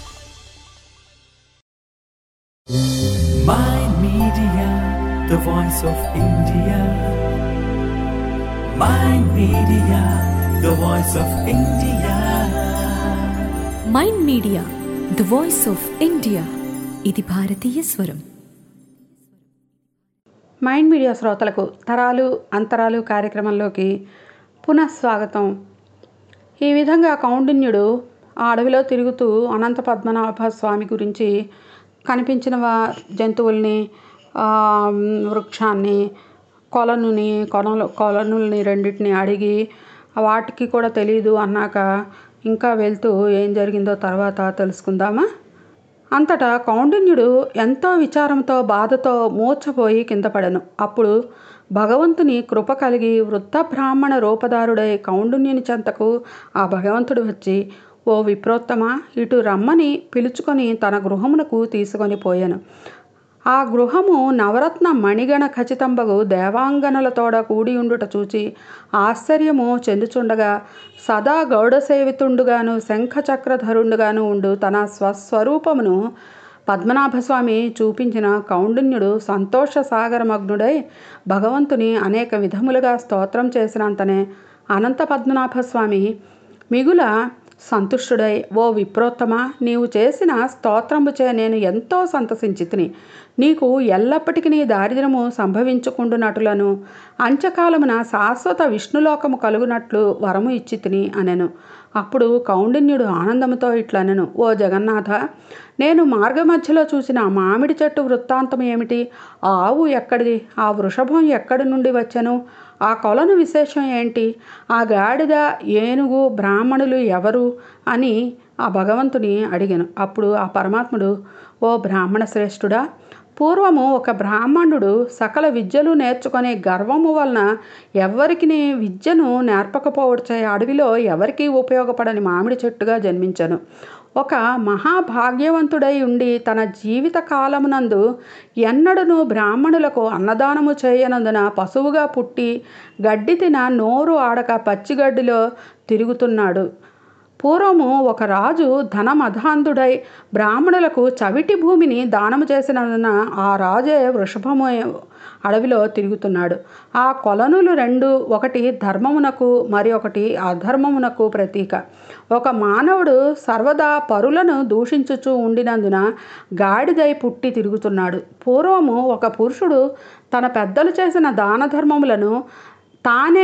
Mind Media, the voice of India. Mind Media, the voice of India. Mind Media the voice of India ఇది భారతీయ స్వరం మైండ్ మీడియా శ్రోతలకు తరాలు అంతరాలు కార్యక్రమంలోకి పునఃస్వాగతం ఈ విధంగా కౌండిన్యుడు ఆ అడవిలో తిరుగుతూ అనంత పద్మనాభ స్వామి గురించి కనిపించిన వా జంతువుల్ని ఆ, వృక్షాన్ని కొలనుని కొనలు కొలనుల్ని రెండింటిని అడిగి వాటికి కూడా తెలియదు అన్నాక ఇంకా వెళ్తూ ఏం జరిగిందో తర్వాత తెలుసుకుందామా అంతటా కౌండిన్యుడు ఎంతో విచారంతో బాధతో మూర్ఛపోయి కింద పడెను అప్పుడు భగవంతుని కృప కలిగి వృద్ధ బ్రాహ్మణ రూపదారుడై కౌండిన్యుని చెంతకు ఆ భగవంతుడు వచ్చి ఓ విప్రోత్తమ ఇటు రమ్మని పిలుచుకొని తన గృహమునకు తీసుకొని పోయాను ఆ గృహము నవరత్న మణిగణ ఖచ్చితంబగు దేవాంగనలతోడ కూడి ఉండుట చూచి ఆశ్చర్యము చెందుచుండగా సదా గౌడ సేవితుండుగాను శంఖచక్రధరుండుగాను ఉండు తన స్వస్వరూపమును పద్మనాభస్వామి చూపించిన కౌండిన్యుడు సంతోష సాగరమగ్నుడై భగవంతుని అనేక విధములుగా స్తోత్రం చేసినంతనే అనంత పద్మనాభస్వామి మిగుల సంతుష్టుడై ఓ విప్రోత్తమ నీవు చేసిన స్తోత్రముచే నేను ఎంతో సంతసించితిని నీకు ఎల్లప్పటికీ నీ దారిద్రము సంభవించుకుండునట్లను అంచకాలమున శాశ్వత విష్ణులోకము కలుగునట్లు వరము ఇచ్చి తిని అనెను అప్పుడు కౌండిన్యుడు ఆనందముతో ఇట్లనెను ఓ జగన్నాథ నేను మార్గమధ్యలో చూసిన ఆ మామిడి చెట్టు వృత్తాంతం ఏమిటి ఆ ఆవు ఎక్కడిది ఆ వృషభం ఎక్కడి నుండి వచ్చెను ఆ కొలను విశేషం ఏంటి ఆ గాడిద ఏనుగు బ్రాహ్మణులు ఎవరు అని ఆ భగవంతుని అడిగాను అప్పుడు ఆ పరమాత్ముడు ఓ బ్రాహ్మణ శ్రేష్ఠుడా పూర్వము ఒక బ్రాహ్మణుడు సకల విద్యలు నేర్చుకునే గర్వము వలన ఎవ్వరికి విద్యను నేర్పకపోవచ్చే అడవిలో ఎవరికీ ఉపయోగపడని మామిడి చెట్టుగా జన్మించను ఒక మహాభాగ్యవంతుడై ఉండి తన జీవిత కాలమునందు ఎన్నడను బ్రాహ్మణులకు అన్నదానము చేయనందున పశువుగా పుట్టి గడ్డి తిన నోరు ఆడక పచ్చిగడ్డిలో తిరుగుతున్నాడు పూర్వము ఒక రాజు ధనమధాంధుడై బ్రాహ్మణులకు చవిటి భూమిని దానము చేసినందున ఆ రాజే వృషభము అడవిలో తిరుగుతున్నాడు ఆ కొలనులు రెండు ఒకటి ధర్మమునకు మరి ఒకటి అధర్మమునకు ప్రతీక ఒక మానవుడు సర్వదా పరులను దూషించుచూ ఉండినందున గాడిదై పుట్టి తిరుగుతున్నాడు పూర్వము ఒక పురుషుడు తన పెద్దలు చేసిన దాన ధర్మములను తానే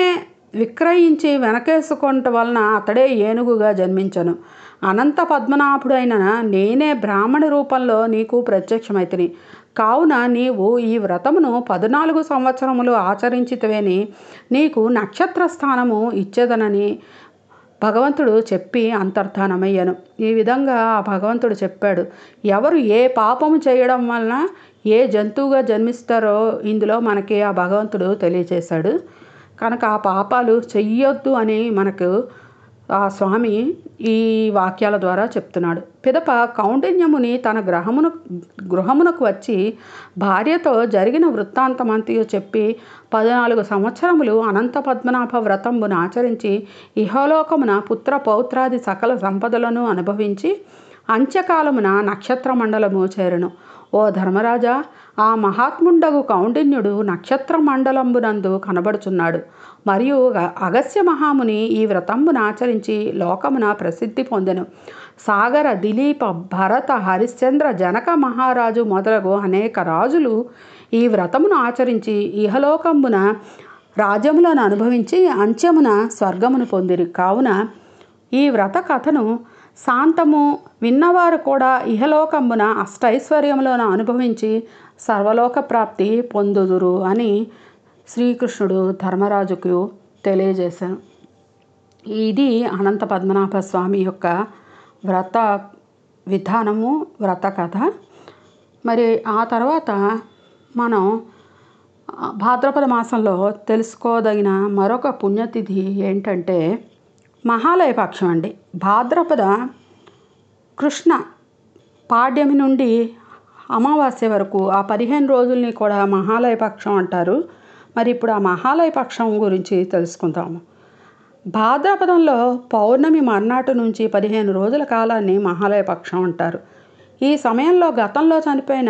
విక్రయించి వెనకేసుకొనట వలన అతడే ఏనుగుగా జన్మించను అనంత పద్మనాభుడైన నేనే బ్రాహ్మణ రూపంలో నీకు ప్రత్యక్షమైతిని కావున నీవు ఈ వ్రతమును పద్నాలుగు సంవత్సరములు ఆచరించితవేని నీకు నక్షత్ర స్థానము ఇచ్చేదనని భగవంతుడు చెప్పి అంతర్ధానమయ్యాను ఈ విధంగా ఆ భగవంతుడు చెప్పాడు ఎవరు ఏ పాపము చేయడం వలన ఏ జంతువుగా జన్మిస్తారో ఇందులో మనకి ఆ భగవంతుడు తెలియజేశాడు కనుక ఆ పాపాలు చెయ్యొద్దు అని మనకు ఆ స్వామి ఈ వాక్యాల ద్వారా చెప్తున్నాడు పిదప కౌండిన్యముని తన గ్రహమును గృహమునకు వచ్చి భార్యతో జరిగిన వృత్తాంతమంతయు చెప్పి పద్నాలుగు సంవత్సరములు అనంత పద్మనాభ వ్రతంబును ఆచరించి ఇహలోకమున పుత్ర పౌత్రాది సకల సంపదలను అనుభవించి అంత్యకాలమున నక్షత్ర మండలము చేరును ఓ ధర్మరాజా ఆ మహాత్ముండగు కౌండిన్యుడు నక్షత్ర మండలంబునందు కనబడుచున్నాడు మరియు అగ- అగస్య మహాముని ఈ వ్రతంబును ఆచరించి లోకమున ప్రసిద్ధి పొందెను సాగర దిలీప భరత హరిశ్చంద్ర జనక మహారాజు మొదలగు అనేక రాజులు ఈ వ్రతమును ఆచరించి ఇహలోకంబున రాజ్యములను అనుభవించి అంత్యమున స్వర్గమును పొందిరి కావున ఈ వ్రత కథను శాంతము విన్నవారు కూడా ఇహలోకమున అష్టైశ్వర్యములను అనుభవించి సర్వలోక ప్రాప్తి పొందుదురు అని శ్రీకృష్ణుడు ధర్మరాజుకు తెలియజేశాను ఇది అనంత పద్మనాభ స్వామి యొక్క వ్రత విధానము వ్రత కథ మరి ఆ తర్వాత మనం ఆ, భాద్రపద మాసంలో తెలుసుకోదగిన మరొక పుణ్యతిథి ఏంటంటే మహాలయ పక్షం అండి భాద్రపద కృష్ణ పాడ్యమి నుండి అమావాస్య వరకు ఆ పదిహేను రోజుల్ని కూడా మహాలయ పక్షం అంటారు మరి ఇప్పుడు ఆ మహాలయ పక్షం గురించి తెలుసుకుందాము భాద్రపదంలో పౌర్ణమి మర్నాటి నుంచి పదిహేను రోజుల కాలాన్ని మహాలయ పక్షం అంటారు ఈ సమయంలో గతంలో చనిపోయిన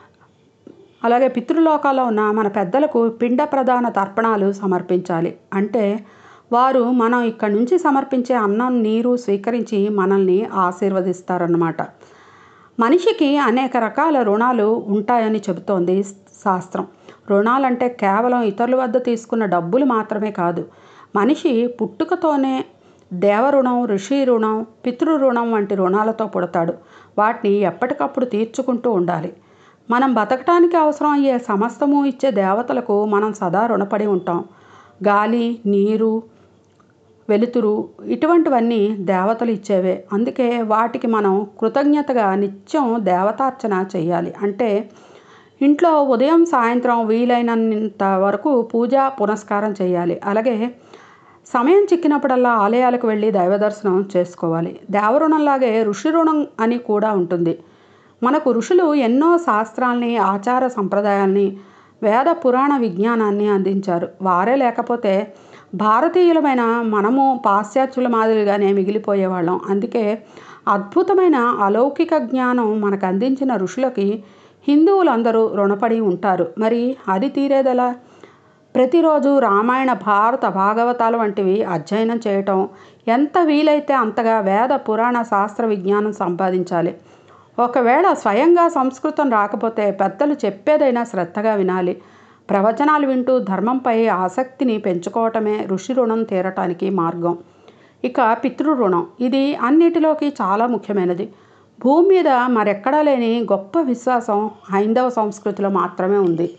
అలాగే పితృలోకాల్లో ఉన్న మన పెద్దలకు పిండ ప్రధాన తర్పణాలు సమర్పించాలి అంటే వారు మనం ఇక్కడి నుంచి సమర్పించే అన్నం నీరు స్వీకరించి మనల్ని ఆశీర్వదిస్తారన్నమాట మనిషికి అనేక రకాల రుణాలు ఉంటాయని చెబుతోంది శాస్త్రం రుణాలంటే కేవలం ఇతరుల వద్ద తీసుకున్న డబ్బులు మాత్రమే కాదు మనిషి పుట్టుకతోనే దేవరుణం ఋషి రుణం పితృ రుణం వంటి రుణాలతో పుడతాడు వాటిని ఎప్పటికప్పుడు తీర్చుకుంటూ ఉండాలి మనం బతకటానికి అవసరం అయ్యే సమస్తము ఇచ్చే దేవతలకు మనం సదా రుణపడి ఉంటాం గాలి నీరు వెలుతురు ఇటువంటివన్నీ దేవతలు ఇచ్చేవే అందుకే వాటికి మనం కృతజ్ఞతగా నిత్యం దేవతార్చన చేయాలి అంటే ఇంట్లో ఉదయం సాయంత్రం వీలైనంత వరకు పూజ పునస్కారం చేయాలి అలాగే సమయం చిక్కినప్పుడల్లా ఆలయాలకు వెళ్ళి దైవ దర్శనం చేసుకోవాలి దేవరుణంలాగే ఋషి రుణం అని కూడా ఉంటుంది మనకు ఋషులు ఎన్నో శాస్త్రాల్ని ఆచార సంప్రదాయాల్ని వేద పురాణ విజ్ఞానాన్ని అందించారు వారే లేకపోతే భారతీయులమైన మనము పాశ్చాత్యుల మాదిరిగానే మిగిలిపోయేవాళ్ళం అందుకే అద్భుతమైన అలౌకిక జ్ఞానం మనకు అందించిన ఋషులకి హిందువులందరూ రుణపడి ఉంటారు మరి అది తీరేదెలా ప్రతిరోజు రామాయణ భారత భాగవతాల వంటివి అధ్యయనం చేయటం ఎంత వీలైతే అంతగా వేద పురాణ శాస్త్ర విజ్ఞానం సంపాదించాలి ఒకవేళ స్వయంగా సంస్కృతం రాకపోతే పెద్దలు చెప్పేదైనా శ్రద్ధగా వినాలి ప్రవచనాలు వింటూ ధర్మంపై ఆసక్తిని పెంచుకోవటమే ఋషి రుణం తీరటానికి మార్గం ఇక పితృ రుణం ఇది అన్నిటిలోకి చాలా ముఖ్యమైనది భూమి మీద మరెక్కడా లేని గొప్ప విశ్వాసం హైందవ సంస్కృతిలో మాత్రమే ఉంది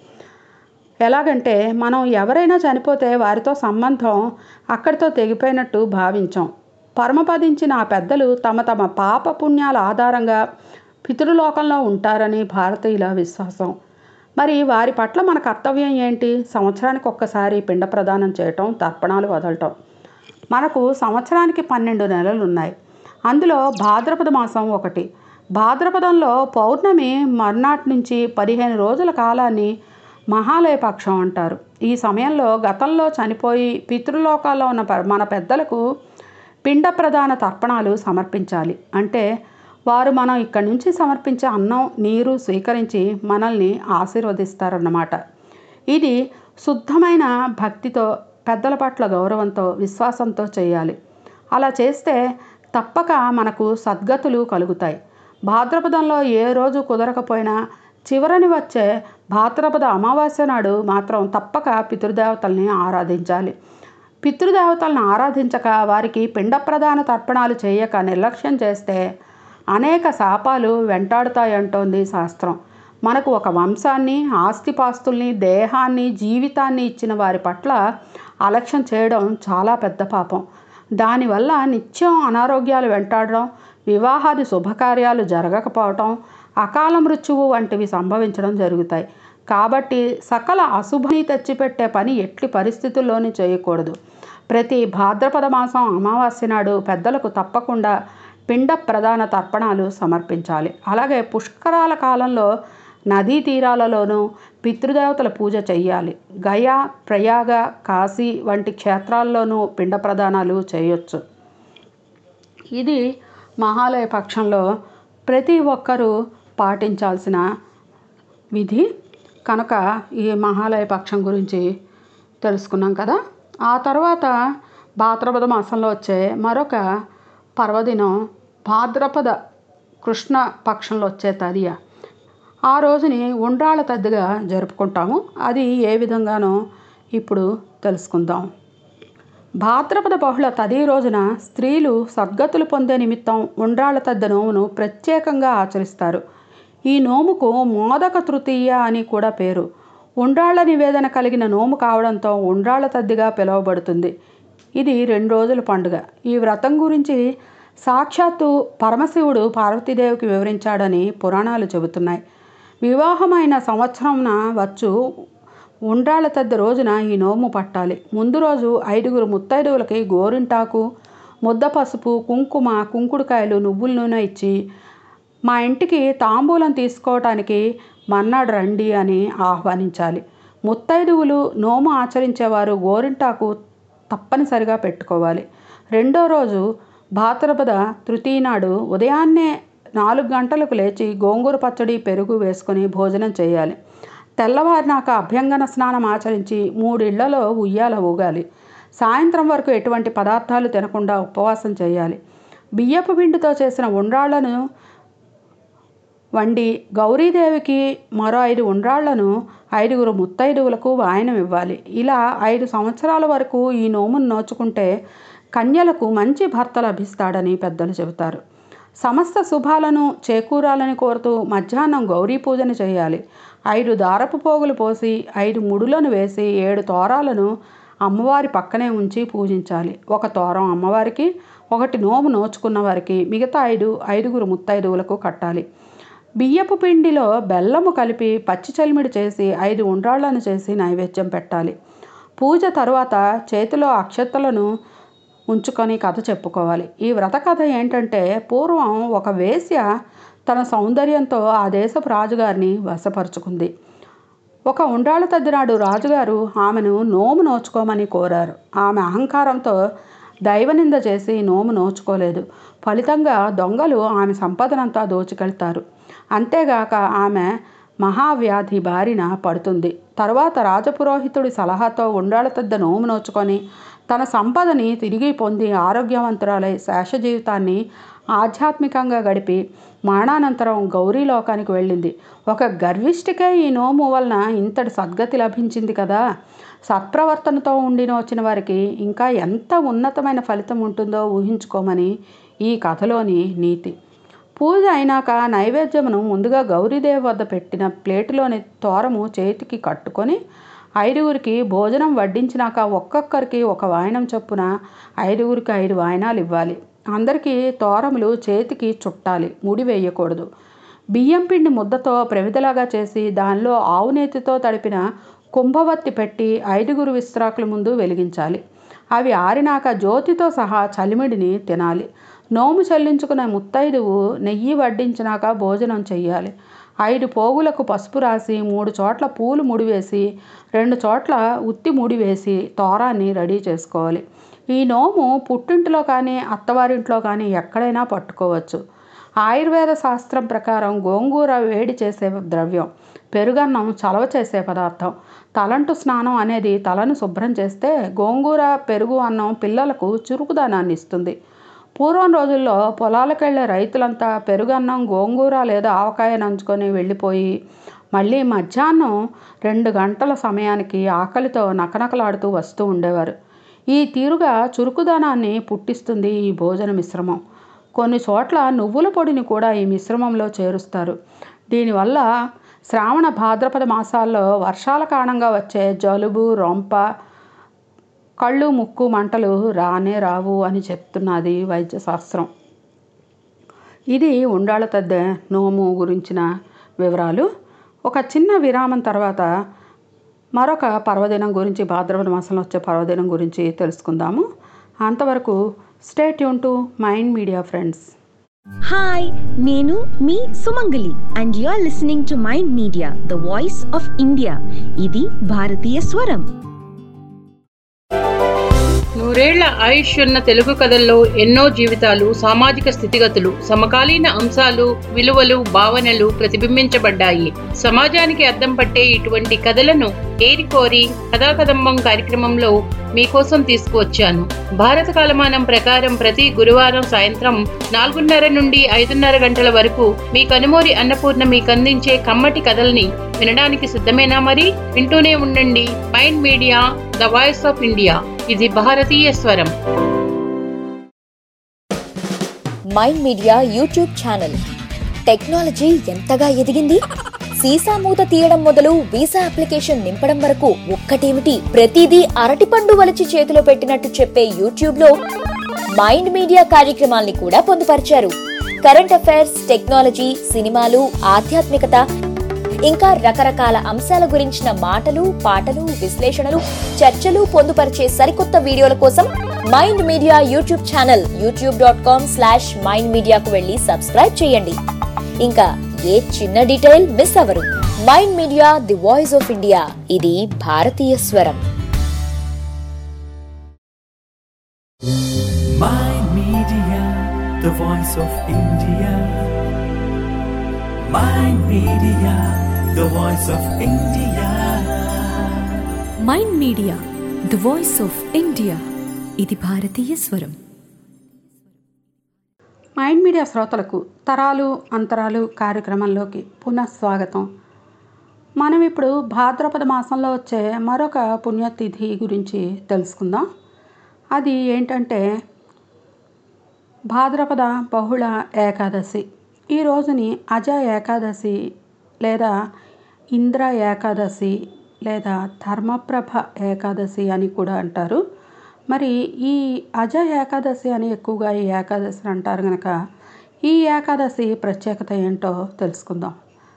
ఎలాగంటే మనం ఎవరైనా చనిపోతే వారితో సంబంధం అక్కడితో తెగిపోయినట్టు భావించాం పరమపదించిన ఆ పెద్దలు తమ తమ పాప పుణ్యాల ఆధారంగా పితృలోకంలో ఉంటారని భారతీయుల విశ్వాసం మరి వారి పట్ల మన కర్తవ్యం ఏంటి సంవత్సరానికి ఒక్కసారి పిండ ప్రదానం చేయటం తర్పణాలు వదలటం మనకు సంవత్సరానికి పన్నెండు నెలలు ఉన్నాయి అందులో భాద్రపద మాసం ఒకటి భాద్రపదంలో పౌర్ణమి మర్నాటి నుంచి పదిహేను రోజుల కాలాన్ని మహాలయ పక్షం అంటారు ఈ సమయంలో గతంలో చనిపోయి పితృలోకాల్లో ఉన్న ప- మన పెద్దలకు పిండ ప్రధాన తర్పణాలు సమర్పించాలి అంటే వారు మనం ఇక్కడి నుంచి సమర్పించే అన్నం నీరు స్వీకరించి మనల్ని ఆశీర్వదిస్తారన్నమాట ఇది శుద్ధమైన భక్తితో పెద్దల పట్ల గౌరవంతో విశ్వాసంతో చేయాలి అలా చేస్తే తప్పక మనకు సద్గతులు కలుగుతాయి భాద్రపదంలో ఏ రోజు కుదరకపోయినా చివరని వచ్చే భాద్రపద అమావాస్య నాడు మాత్రం తప్పక పితృదేవతల్ని ఆరాధించాలి పితృదేవతలను ఆరాధించక వారికి పిండ ప్రదాన తర్పణాలు చేయక నిర్లక్ష్యం చేస్తే అనేక శాపాలు వెంటాడుతాయంటోంది శాస్త్రం మనకు ఒక వంశాన్ని ఆస్తిపాస్తుల్ని దేహాన్ని జీవితాన్ని ఇచ్చిన వారి పట్ల అలక్ష్యం చేయడం చాలా పెద్ద పాపం దానివల్ల నిత్యం అనారోగ్యాలు వెంటాడడం వివాహాది శుభకార్యాలు జరగకపోవటం అకాల మృత్యువు వంటివి సంభవించడం జరుగుతాయి కాబట్టి సకల అశుభని తెచ్చిపెట్టే పని ఎట్టి పరిస్థితుల్లోనూ చేయకూడదు ప్రతి భాద్రపద మాసం అమావాస్య నాడు పెద్దలకు తప్పకుండా పిండ ప్రధాన తర్పణాలు సమర్పించాలి అలాగే పుష్కరాల కాలంలో నదీ తీరాలలోనూ పితృదేవతల పూజ చెయ్యాలి గయా ప్రయాగ కాశీ వంటి క్షేత్రాల్లోనూ పిండ ప్రదానాలు చేయొచ్చు ఇది మహాలయ పక్షంలో ప్రతి ఒక్కరూ పాటించాల్సిన విధి కనుక ఈ మహాలయ పక్షం గురించి తెలుసుకున్నాం కదా ఆ తర్వాత భాద్రపద మాసంలో వచ్చే మరొక పర్వదినం భాద్రపద కృష్ణ పక్షంలో వచ్చే తదియ ఆ రోజుని ఉండ్రాళ్ళ తద్దిగా జరుపుకుంటాము అది ఏ విధంగానో ఇప్పుడు తెలుసుకుందాం భాద్రపద బహుళ తది రోజున స్త్రీలు సద్గతులు పొందే నిమిత్తం ఉండ్రాళ్ళ తద్ద నోమును ప్రత్యేకంగా ఆచరిస్తారు ఈ నోముకు మోదక తృతీయ అని కూడా పేరు ఉండ్రాళ్ళ నివేదన కలిగిన నోము కావడంతో ఉండ్రాళ్ళ తద్దిగా పిలువబడుతుంది ఇది రెండు రోజుల పండుగ ఈ వ్రతం గురించి సాక్షాత్తు పరమశివుడు పార్వతీదేవికి వివరించాడని పురాణాలు చెబుతున్నాయి వివాహమైన సంవత్సరంన వచ్చు ఉండ్రాళ్ళ తద్ది రోజున ఈ నోము పట్టాలి ముందు రోజు ఐదుగురు ముత్తైదువులకి గోరింటాకు ముద్ద పసుపు కుంకుమ కుంకుడుకాయలు నువ్వుల నూనె ఇచ్చి మా ఇంటికి తాంబూలం తీసుకోవటానికి మన్నాడు రండి అని ఆహ్వానించాలి ముత్తైదువులు నోము ఆచరించేవారు గోరింటాకు తప్పనిసరిగా పెట్టుకోవాలి రెండో రోజు భాద్రపద తృతీయ నాడు ఉదయాన్నే నాలుగు గంటలకు లేచి గోంగూర పచ్చడి పెరుగు వేసుకొని భోజనం చేయాలి తెల్లవారినాక అభ్యంగన స్నానం ఆచరించి మూడిళ్లలో ఉయ్యాల ఊగాలి సాయంత్రం వరకు ఎటువంటి పదార్థాలు తినకుండా ఉపవాసం చేయాలి బియ్యపు పిండితో చేసిన ఉండ్రాళ్లను వండి గౌరీదేవికి మరో ఐదు ఉండ్రాళ్లను ఐదుగురు ముత్తైదువులకు వాయనం ఇవ్వాలి ఇలా ఐదు సంవత్సరాల వరకు ఈ నోమును నోచుకుంటే కన్యలకు మంచి భర్త లభిస్తాడని పెద్దలు చెబుతారు సమస్త శుభాలను చేకూరాలని కోరుతూ మధ్యాహ్నం గౌరీ పూజను చేయాలి ఐదు దారపు పోగులు పోసి ఐదు ముడులను వేసి ఏడు తోరాలను అమ్మవారి పక్కనే ఉంచి పూజించాలి ఒక తోరం అమ్మవారికి ఒకటి నోము నోచుకున్న వారికి మిగతా ఐదు ఐదుగురు ముత్తైదువులకు కట్టాలి బియ్యపు పిండిలో బెల్లము కలిపి పచ్చి చలిమిడి చేసి ఐదు ఉండ్రాళ్లను చేసి నైవేద్యం పెట్టాలి పూజ తరువాత చేతిలో అక్షతలను ఉంచుకొని కథ చెప్పుకోవాలి ఈ వ్రత కథ ఏంటంటే పూర్వం ఒక వేశ్య తన సౌందర్యంతో ఆ దేశపు రాజుగారిని వశపరుచుకుంది ఒక ఉండ్రాళ్ళ తద్దినాడు రాజుగారు ఆమెను నోము నోచుకోమని కోరారు ఆమె అహంకారంతో దైవనింద చేసి నోము నోచుకోలేదు ఫలితంగా దొంగలు ఆమె సంపదనంతా దోచుకెళ్తారు అంతేగాక ఆమె మహావ్యాధి బారిన పడుతుంది తర్వాత రాజపురోహితుడి సలహాతో ఉండ్రాళ్ళ తద్ద నోము నోచుకొని తన సంపదని తిరిగి పొంది ఆరోగ్యవంతురాలై శేష జీవితాన్ని ఆధ్యాత్మికంగా గడిపి మరణానంతరం గౌరీ లోకానికి వెళ్ళింది ఒక గర్విష్ఠికే ఈ నోము వలన ఇంతటి సద్గతి లభించింది కదా సత్ప్రవర్తనతో ఉండిన వచ్చిన వారికి ఇంకా ఎంత ఉన్నతమైన ఫలితం ఉంటుందో ఊహించుకోమని ఈ కథలోని నీతి పూజ అయినాక నైవేద్యమును ముందుగా గౌరీదేవి వద్ద పెట్టిన ప్లేటులోని తోరము చేతికి కట్టుకొని ఐదుగురికి భోజనం వడ్డించినాక ఒక్కొక్కరికి ఒక వాయనం చొప్పున ఐదుగురికి ఐదు వాయనాలు ఇవ్వాలి అందరికీ తోరములు చేతికి చుట్టాలి ముడి వేయకూడదు బియ్యం పిండి ముద్దతో ప్రవిధలాగా చేసి దానిలో ఆవు నేతితో తడిపిన కుంభవత్తి పెట్టి ఐదుగురు విస్త్రాకుల ముందు వెలిగించాలి అవి ఆరినాక జ్యోతితో సహా చలిమిడిని తినాలి నోము చెల్లించుకున్న ముత్తైదువు నెయ్యి వడ్డించినాక భోజనం చెయ్యాలి ఐదు పోగులకు పసుపు రాసి మూడు చోట్ల పూలు ముడివేసి రెండు చోట్ల ఉత్తి ముడివేసి తోరాన్ని రెడీ చేసుకోవాలి ఈ నోము పుట్టింటిలో కానీ అత్తవారింట్లో కానీ ఎక్కడైనా పట్టుకోవచ్చు ఆయుర్వేద శాస్త్రం ప్రకారం గోంగూర వేడి చేసే ద్రవ్యం పెరుగన్నం చలవ చేసే పదార్థం తలంటు స్నానం అనేది తలను శుభ్రం చేస్తే గోంగూర పెరుగు అన్నం పిల్లలకు చురుకుదనాన్ని ఇస్తుంది పూర్వం రోజుల్లో పొలాలకెళ్ళే రైతులంతా పెరుగన్నం గోంగూర లేదా ఆవకాయ నంచుకొని వెళ్ళిపోయి మళ్ళీ మధ్యాహ్నం రెండు గంటల సమయానికి ఆకలితో నకనకలాడుతూ వస్తూ ఉండేవారు ఈ తీరుగా చురుకుదనాన్ని పుట్టిస్తుంది ఈ భోజన మిశ్రమం కొన్ని చోట్ల నువ్వుల పొడిని కూడా ఈ మిశ్రమంలో చేరుస్తారు దీనివల్ల శ్రావణ భాద్రపద మాసాల్లో వర్షాల కారణంగా వచ్చే జలుబు రొంప కళ్ళు ముక్కు మంటలు రానే రావు అని చెప్తున్నది వైద్య శాస్త్రం ఇది ఉండాళ్ళ తద్దె నోము గురించిన వివరాలు ఒక చిన్న విరామం తర్వాత మరొక పర్వదినం గురించి భాద్రపద మాసంలో వచ్చే పర్వదినం గురించి తెలుసుకుందాము అంతవరకు స్టేట్ యూన్ to Mind Media friends hi నేను మీ Sumangali and you are listening to Mind Media the voice of India ఇది భారతీయ స్వరం నూరేళ్ల ఆయుష్ ఉన్న తెలుగు కథల్లో ఎన్నో జీవితాలు సామాజిక స్థితిగతులు సమకాలీన అంశాలు విలువలు భావనలు ప్రతిబింబించబడ్డాయి సమాజానికి అద్దం పట్టే ఇటువంటి కథలను ఏరికోరి కథాకదంబం కార్యక్రమంలో మీకోసం తీసుకువచ్చాను భారత కాలమానం ప్రకారం ప్రతి గురువారం సాయంత్రం నాలుగున్నర నుండి ఐదున్నర గంటల వరకు మీ కనుమూరి అన్నపూర్ణ మీకు అందించే కమ్మటి కథల్ని వినడానికి సిద్ధమేనా మరి వింటూనే ఉండండి Mind Media the voice of India ఇది భారతీయ స్వరం Mind Media YouTube channel technology ఎంతగా ఎదిగింది సీసా మూత తీయడం మొదలు వీసా అప్లికేషన్ నింపడం వరకు ఒక్కటేమిటి ప్రతిదీ అరటిపండు వలిచి చేతిలో పెట్టినట్టు చెప్పే యూట్యూబ్ లో మైండ్ మీడియా కార్యక్రమాల్ని కూడా పొందుపరిచారు కరెంట్ అఫైర్స్ టెక్నాలజీ సినిమాలు ఆధ్యాత్మికత ఇంకా రకరకాల అంశాల గురించిన మాటలు పాటలు విశ్లేషణలు చర్చలు పొందుపరిచే సరికొత్త వీడియోల కోసం Mind Media YouTube channel YouTube dot com slash Mind మీడియాకు వెళ్ళి సబ్స్క్రైబ్ చేయండి ఇంకా ఏ చిన్న డీటెయిల్ మిస్ అవ్వరు Mind Media the voice of India ఇది భారతీయ స్వరం Mind Media, the voice of India. Mind Media, the voice of India. Mind Media the voice of India ఇది భారతీయ స్వరం మైండ్ మీడియా శ్రోతలకు తరాలు అంతరాలు కార్యక్రమంలోకి పునః స్వాగతం మనం ఇప్పుడు భాద్రపద మాసంలో వచ్చే మరొక పుణ్యతిథి గురించి తెలుసుకుందాం అది ఏంటంటే భాద్రపద బహుళ ఏకాదశి ఈ రోజుని అజ ఏకాదశి లేదా ఇంద్ర ఏకాదశి లేదా ధర్మప్రభ ఏకాదశి అని కూడా అంటారు మరి ఈ అజ ఏకాదశి అని ఎక్కువగా ఈ ఏకాదశి అంటారు కనుక ఈ ఏకాదశి ప్రత్యేకత ఏంటో తెలుసుకుందాం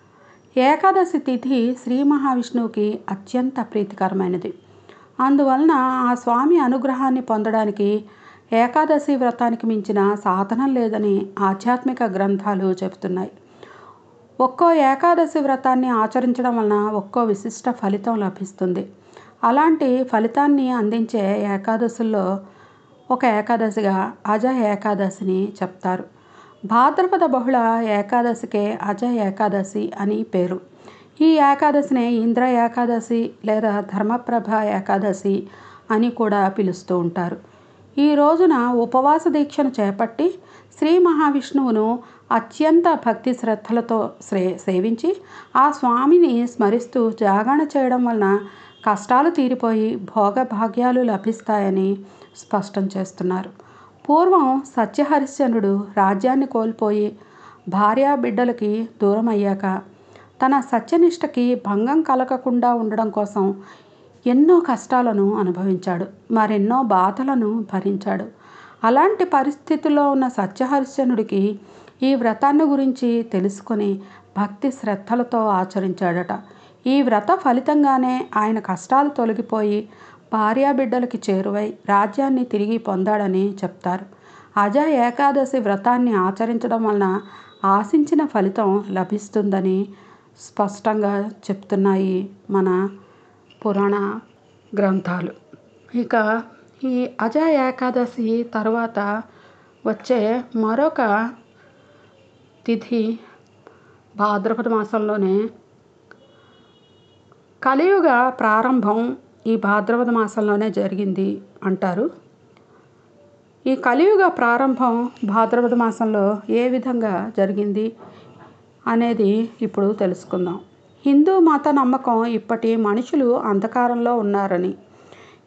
ఏకాదశి తిథి శ్రీ మహావిష్ణువుకి అత్యంత ప్రీతికరమైనది అందువలన ఆ స్వామి అనుగ్రహాన్ని పొందడానికి ఏకాదశి వ్రతానికి మించిన సాధనం లేదని ఆధ్యాత్మిక గ్రంథాలు చెబుతున్నాయి ఒక్కో ఏకాదశి వ్రతాన్ని ఆచరించడం వలన ఒక్కో విశిష్ట ఫలితం లభిస్తుంది అలాంటి ఫలితాన్ని అందించే ఏకాదశుల్లో ఒక ఏకాదశిగా అజ ఏకాదశిని చెప్తారు భాద్రపద బహుళ ఏకాదశికే అజ ఏకాదశి అని పేరు ఈ ఏకాదశిని ఇంద్ర ఏకాదశి లేదా ధర్మప్రభ ఏకాదశి అని కూడా పిలుస్తూ ఉంటారు ఈ రోజున ఉపవాస దీక్షను చేపట్టి శ్రీ మహావిష్ణువును అత్యంత భక్తి శ్రద్ధలతో శ్రే సేవించి ఆ స్వామిని స్మరిస్తూ జాగరణ చేయడం వలన కష్టాలు తీరిపోయి భోగభాగ్యాలు లభిస్తాయని స్పష్టం చేస్తున్నారు పూర్వం సత్యహరిశ్చంద్రుడు రాజ్యాన్ని కోల్పోయి భార్యా బిడ్డలకి దూరం అయ్యాక తన సత్యనిష్టకి భంగం కలగకుండా ఉండడం కోసం ఎన్నో కష్టాలను అనుభవించాడు మరెన్నో బాధలను భరించాడు అలాంటి పరిస్థితుల్లో ఉన్న సత్యహరిశ్చంద్రుడికి ఈ వ్రతాన్ని గురించి తెలుసుకొని భక్తి శ్రద్ధలతో ఆచరించాడట ఈ వ్రత ఫలితంగానే ఆయన కష్టాలు తొలగిపోయి భార్యాబిడ్డలకి చేరువై రాజ్యాన్ని తిరిగి పొందాడని చెప్తారు అజ ఏకాదశి వ్రతాన్ని ఆచరించడం వలన ఆశించిన ఫలితం లభిస్తుందని స్పష్టంగా చెప్తున్నాయి మన పురాణ గ్రంథాలు ఇక ఈ అజ ఏకాదశి తర్వాత వచ్చే మరొక తిథి భాద్రపద మాసంలోనే కలియుగ ప్రారంభం ఈ భాద్రపద మాసంలోనే జరిగింది అంటారు ఈ కలియుగ ప్రారంభం భాద్రపద మాసంలో ఏ విధంగా జరిగింది అనేది ఇప్పుడు తెలుసుకుందాం హిందూ మత నమ్మకం ఇప్పటి మనుషులు అంధకారంలో ఉన్నారని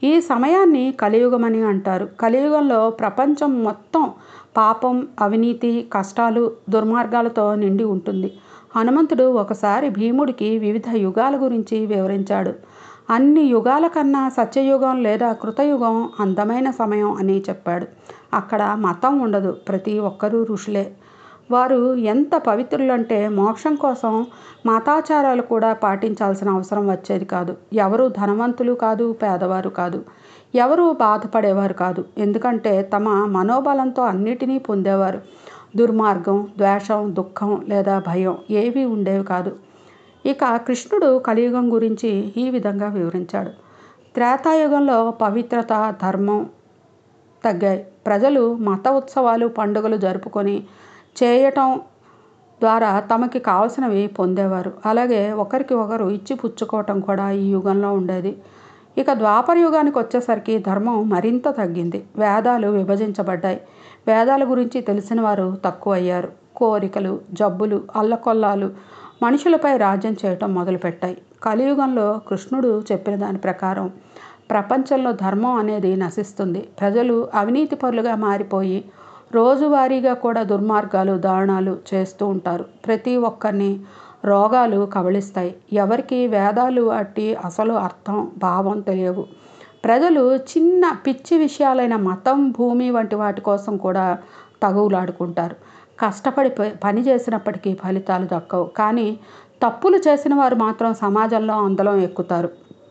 ఈ సమయాన్ని కలియుగమని అంటారు కలియుగంలో ప్రపంచం మొత్తం పాపం అవినీతి కష్టాలు దుర్మార్గాలతో నిండి ఉంటుంది హనుమంతుడు ఒకసారి భీముడికి వివిధ యుగాల గురించి వివరించాడు అన్ని యుగాల కన్నా సత్యయుగం లేదా కృతయుగం అందమైన సమయం అని చెప్పాడు అక్కడ మతం ఉండదు ప్రతి ఒక్కరూ ఋషులే వారు ఎంత పవిత్రులంటే మోక్షం కోసం మతాచారాలు కూడా పాటించాల్సిన అవసరం వచ్చేది కాదు ఎవరు ధనవంతులు కాదు పేదవారు కాదు ఎవరు బాధపడేవారు కాదు ఎందుకంటే తమ మనోబలంతో అన్నిటినీ పొందేవారు దుర్మార్గం ద్వేషం దుఃఖం లేదా భయం ఏవి ఉండేవి కాదు ఇక కృష్ణుడు కలియుగం గురించి ఈ విధంగా వివరించాడు త్రేతాయుగంలో పవిత్రత ధర్మం తగ్గాయి ప్రజలు మత ఉత్సవాలు పండుగలు జరుపుకొని చేయటం ద్వారా తమకి కావలసినవి పొందేవారు అలాగే ఒకరికి ఒకరు ఇచ్చి పుచ్చుకోవటం కూడా ఈ యుగంలో ఉండేది ఇక ద్వాపర యుగానికి వచ్చేసరికి ధర్మం మరింత తగ్గింది వేదాలు విభజించబడ్డాయి వేదాల గురించి తెలిసిన వారు తక్కువయ్యారు కోరికలు జబ్బులు అల్లకొల్లాలు మనుషులపై రాజ్యం చేయటం మొదలుపెట్టాయి కలియుగంలో కృష్ణుడు చెప్పిన దాని ప్రకారం ప్రపంచంలో ధర్మం అనేది నశిస్తుంది ప్రజలు అవినీతి పరులుగా మారిపోయి రోజువారీగా కూడా దుర్మార్గాలు దారుణాలు చేస్తూ ఉంటారు ప్రతి ఒక్కరిని రోగాలు కబళిస్తాయి ఎవరికి వేదాలు అట్టి అసలు అర్థం భావం తెలియవు ప్రజలు చిన్న పిచ్చి విషయాలైన మతం భూమి వంటి వాటి కోసం కూడా తగువులాడుకుంటారు కష్టపడి ప- పని చేసినప్పటికీ ఫలితాలు దక్కవు కానీ తప్పులు చేసిన వారు మాత్రం సమాజంలో అందలం ఎక్కుతారు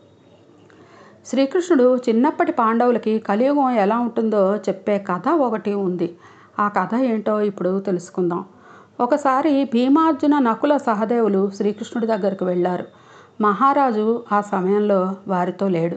శ్రీకృష్ణుడు చిన్నప్పటి పాండవులకి కలియుగం ఎలా ఉంటుందో చెప్పే కథ ఒకటి ఉంది ఆ కథ ఏంటో ఇప్పుడు తెలుసుకుందాం ఒకసారి భీమార్జున నకుల సహదేవులు శ్రీకృష్ణుడి దగ్గరికి వెళ్ళారు మహారాజు ఆ సమయంలో వారితో లేడు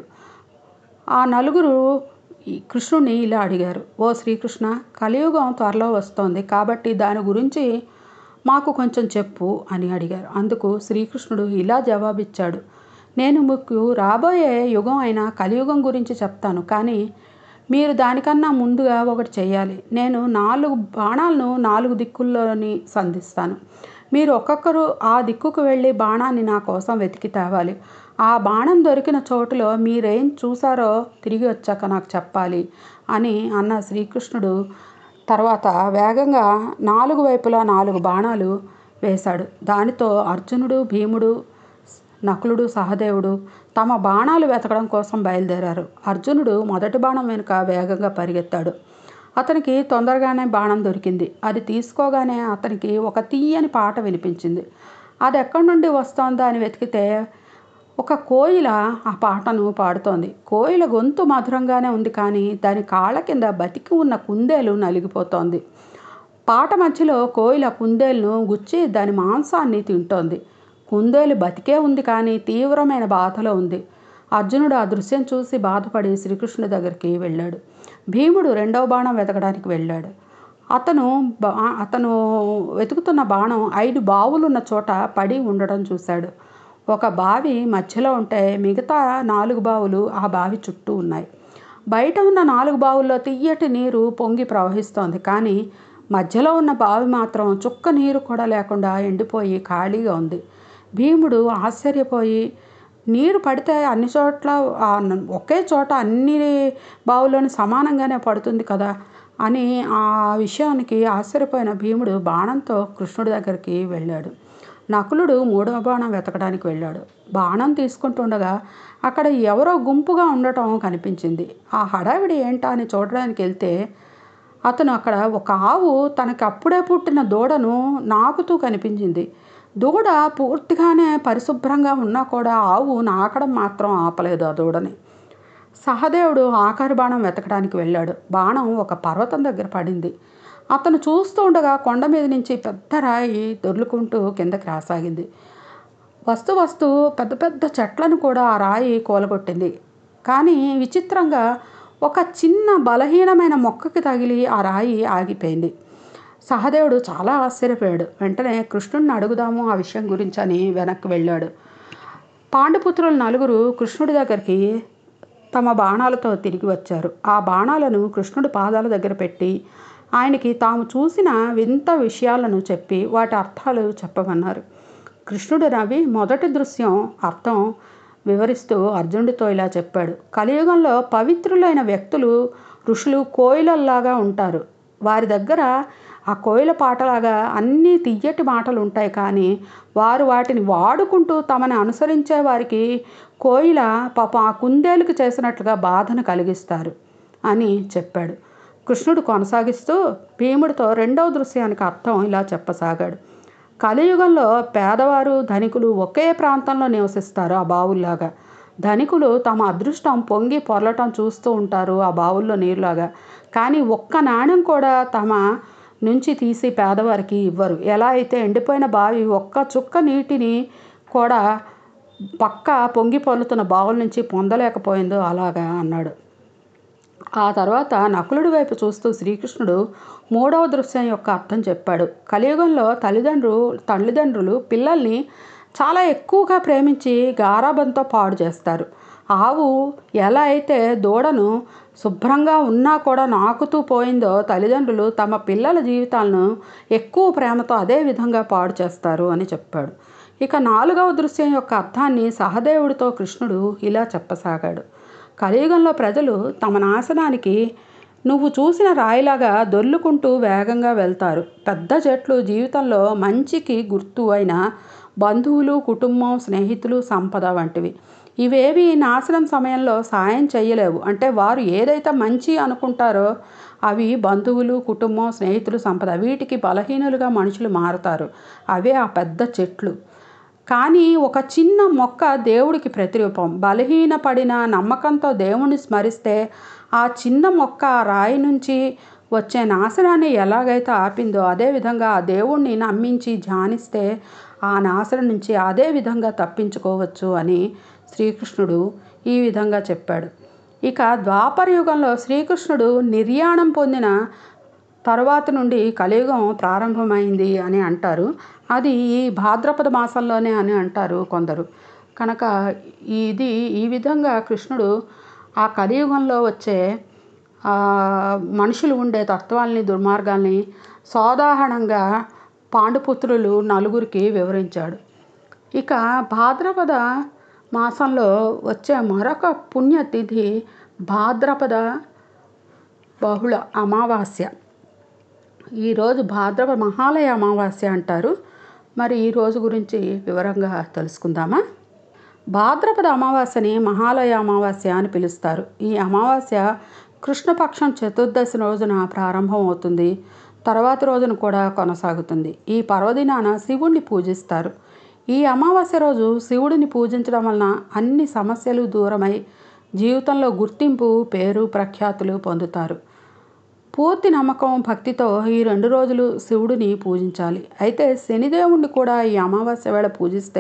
ఆ నలుగురు ఈ కృష్ణుడిని ఇలా అడిగారు ఓ శ్రీకృష్ణ కలియుగం త్వరలో వస్తోంది కాబట్టి దాని గురించి మాకు కొంచెం చెప్పు అని అడిగారు అందుకు శ్రీకృష్ణుడు ఇలా జవాబిచ్చాడు నేను మీకు రాబోయే యుగం అయిన కలియుగం గురించి చెప్తాను కానీ మీరు దానికన్నా ముందుగా ఒకటి చేయాలి నేను నాలుగు బాణాలను నాలుగు దిక్కుల్లోని సంధిస్తాను మీరు ఒక్కొక్కరు ఆ దిక్కుకు వెళ్ళి బాణాన్ని నా కోసం వెతికి తేవాలి ఆ బాణం దొరికిన చోటులో మీరేం చూసారో తిరిగి వచ్చాక నాకు చెప్పాలి అని అన్న శ్రీకృష్ణుడు తర్వాత వేగంగా నాలుగు వైపులా నాలుగు బాణాలు వేశాడు దానితో అర్జునుడు భీముడు నకులుడు సహదేవుడు తమ బాణాలు వెతకడం కోసం బయలుదేరారు అర్జునుడు మొదటి బాణం వెనుక వేగంగా పరిగెత్తాడు అతనికి తొందరగానే బాణం దొరికింది అది తీసుకోగానే అతనికి ఒక తీయని పాట వినిపించింది అది ఎక్కడి నుండి వస్తోందా అని వెతికితే ఒక కోయిల ఆ పాటను పాడుతోంది కోయిల గొంతు మధురంగానే ఉంది కానీ దాని కాళ్ళ కింద బతికి ఉన్న కుందేలు నలిగిపోతోంది పాట మధ్యలో కోయిల కుందేలును గుచ్చి దాని మాంసాన్ని తింటోంది కుందేలు బతికే ఉంది కానీ తీవ్రమైన బాధలో ఉంది అర్జునుడు ఆ దృశ్యం చూసి బాధపడి శ్రీకృష్ణుడి దగ్గరికి వెళ్ళాడు భీముడు రెండవ బాణం వెతకడానికి వెళ్ళాడు అతను బా అతను వెతుకుతున్న బాణం ఐదు బావులున్న చోట పడి ఉండడం చూశాడు ఒక బావి మధ్యలో ఉంటే మిగతా నాలుగు బావులు ఆ బావి చుట్టూ ఉన్నాయి బయట ఉన్న నాలుగు బావుల్లో తియ్యటి నీరు పొంగి ప్రవహిస్తోంది కానీ మధ్యలో ఉన్న బావి మాత్రం చుక్క నీరు కూడా లేకుండా ఎండిపోయి ఖాళీగా ఉంది భీముడు ఆశ్చర్యపోయి నీరు పడితే అన్ని చోట్ల ఆ న- ఒకే చోట అన్ని బావుల్లోని సమానంగానే పడుతుంది కదా అని ఆ విషయానికి ఆశ్చర్యపోయిన భీముడు బాణంతో కృష్ణుడి దగ్గరికి వెళ్ళాడు నకులుడు మూడవ బాణం వెతకడానికి వెళ్ళాడు బాణం తీసుకుంటుండగా అక్కడ ఎవరో గుంపుగా ఉండటం కనిపించింది ఆ హడావిడి ఏంటా అని చూడడానికి వెళ్తే అతను అక్కడ ఒక ఆవు తనకి అప్పుడే పుట్టిన దూడను నాకుతూ కనిపించింది దూడ పూర్తిగానే పరిశుభ్రంగా ఉన్నా కూడా ఆవు నాకడం మాత్రం ఆపలేదు ఆ దూడని సహదేవుడు ఆఖరి బాణం వెతకడానికి వెళ్ళాడు బాణం ఒక పర్వతం దగ్గర పడింది అతను చూస్తూ ఉండగా కొండ మీద నుంచి పెద్ద రాయి దొర్లుకుంటూ కిందకి రాసాగింది వస్తూ వస్తూ పెద్ద పెద్ద చెట్లను కూడా ఆ రాయి కూలగొట్టింది కానీ విచిత్రంగా ఒక చిన్న బలహీనమైన మొక్కకి తగిలి ఆ రాయి ఆగిపోయింది సహదేవుడు చాలా ఆశ్చర్యపోయాడు వెంటనే కృష్ణుడిని అడుగుదాము ఆ విషయం గురించి అని వెనక్కి వెళ్ళాడు పాండుపుత్రులు నలుగురు కృష్ణుడి దగ్గరికి తమ బాణాలతో తిరిగి వచ్చారు ఆ బాణాలను కృష్ణుడి పాదాల దగ్గర పెట్టి ఆయనకి తాము చూసిన వింత విషయాలను చెప్పి వాటి అర్థాలు చెప్పమన్నారు కృష్ణుడు నవ్వి మొదటి దృశ్యం అర్థం వివరిస్తూ అర్జునుడితో ఇలా చెప్పాడు కలియుగంలో పవిత్రులైన వ్యక్తులు ఋషులు కోయిలల్లాగా ఉంటారు వారి దగ్గర ఆ కోయిల పాటలాగా అన్ని తియ్యటి మాటలు ఉంటాయి కానీ వారు వాటిని వాడుకుంటూ తమని అనుసరించే వారికి కోయిల పాప ఆ కుందేలుకు చేసినట్లుగా బాధను కలిగిస్తారు అని చెప్పాడు కృష్ణుడు కొనసాగిస్తూ భీముడితో రెండవ దృశ్యానికి అర్థం ఇలా చెప్పసాగాడు కలియుగంలో పేదవారు ధనికులు ఒకే ప్రాంతంలో నివసిస్తారు ఆ బావుల్లాగా ధనికులు తమ అదృష్టం పొంగి పొరలటం చూస్తూ ఉంటారు ఆ బావుల్లో నీరులాగా కానీ ఒక్క నాణ్యం కూడా తమ నుంచి తీసి పేదవారికి ఇవ్వరు ఎలా అయితే ఎండిపోయిన బావి ఒక్క చుక్క నీటిని కూడా పక్క పొంగి పొర్లుతున్న బావుల నుంచి పొందలేకపోయిందో అలాగా అన్నాడు ఆ తర్వాత నకులుడి వైపు చూస్తూ శ్రీకృష్ణుడు మూడవ దృశ్యం యొక్క అర్థం చెప్పాడు కలియుగంలో తల్లిదండ్రులు తల్లిదండ్రులు పిల్లల్ని చాలా ఎక్కువగా ప్రేమించి గారాబంతో పాడు చేస్తారు ఆవు ఎలా అయితే దూడను శుభ్రంగా ఉన్నా కూడా నాకుతూ పోయిందో తల్లిదండ్రులు తమ పిల్లల జీవితాలను ఎక్కువ ప్రేమతో అదే విధంగా పాడు చేస్తారు అని చెప్పాడు ఇక నాలుగవ దృశ్యం యొక్క అర్థాన్ని సహదేవుడితో కృష్ణుడు ఇలా చెప్పసాగాడు కలియుగంలో ప్రజలు తమ నాశనానికి నువ్వు చూసిన రాయిలాగా దొర్లుకుంటూ వేగంగా వెళ్తారు పెద్ద చెట్లు జీవితంలో మంచికి గుర్తు అయిన బంధువులు కుటుంబం స్నేహితులు సంపద వంటివి ఇవేవి నాశనం సమయంలో సాయం చేయలేవు అంటే వారు ఏదైతే మంచి అనుకుంటారో అవి బంధువులు కుటుంబం స్నేహితులు సంపద వీటికి బలహీనులుగా మనుషులు మారుతారు అవే ఆ పెద్ద చెట్లు కానీ ఒక చిన్న మొక్క దేవుడికి ప్రతిరూపం బలహీనపడిన నమ్మకంతో దేవుణ్ణి స్మరిస్తే ఆ చిన్న మొక్క ఆ రాయి నుంచి వచ్చే నాశనాన్ని ఎలాగైతే ఆపిందో అదేవిధంగా ఆ దేవుణ్ణి నమ్మించి ధ్యానిస్తే ఆ నాశనం నుంచి అదే విధంగా తప్పించుకోవచ్చు అని శ్రీకృష్ణుడు ఈ విధంగా చెప్పాడు ఇక ద్వాపర యుగంలో శ్రీకృష్ణుడు నిర్యాణం పొందిన తరువాత నుండి కలియుగం ప్రారంభమైంది అని అంటారు అది ఈ భాద్రపద మాసంలోనే అని అంటారు కొందరు కనుక ఇది ఈ విధంగా కృష్ణుడు ఆ కలియుగంలో వచ్చే ఆ, మనుషులు ఉండే తత్వాల్ని దుర్మార్గాల్ని సాధారణంగా పాండుపుత్రులు నలుగురికి వివరించాడు ఇక భాద్రపద మాసంలో వచ్చే మరొక పుణ్యతిథి భాద్రపద బహుళ అమావాస్య ఈరోజు భాద్రపద మహాలయ అమావాస్య అంటారు మరి ఈ రోజు గురించి వివరంగా తెలుసుకుందామా భాద్రపద అమావాస్యని మహాలయ అమావాస్య అని పిలుస్తారు ఈ అమావాస్య కృష్ణపక్షం చతుర్దశి రోజున ప్రారంభం అవుతుంది తర్వాతి రోజున కూడా కొనసాగుతుంది ఈ పర్వదినాన శివుణ్ణి పూజిస్తారు ఈ అమావాస్య రోజు శివుడిని పూజించడం వలన అన్ని సమస్యలు దూరమై జీవితంలో గుర్తింపు పేరు ప్రఖ్యాతులు పొందుతారు పూర్తి నమ్మకం భక్తితో ఈ రెండు రోజులు శివుడిని పూజించాలి అయితే శనిదేవుణ్ణి కూడా ఈ అమావాస్య వేళ పూజిస్తే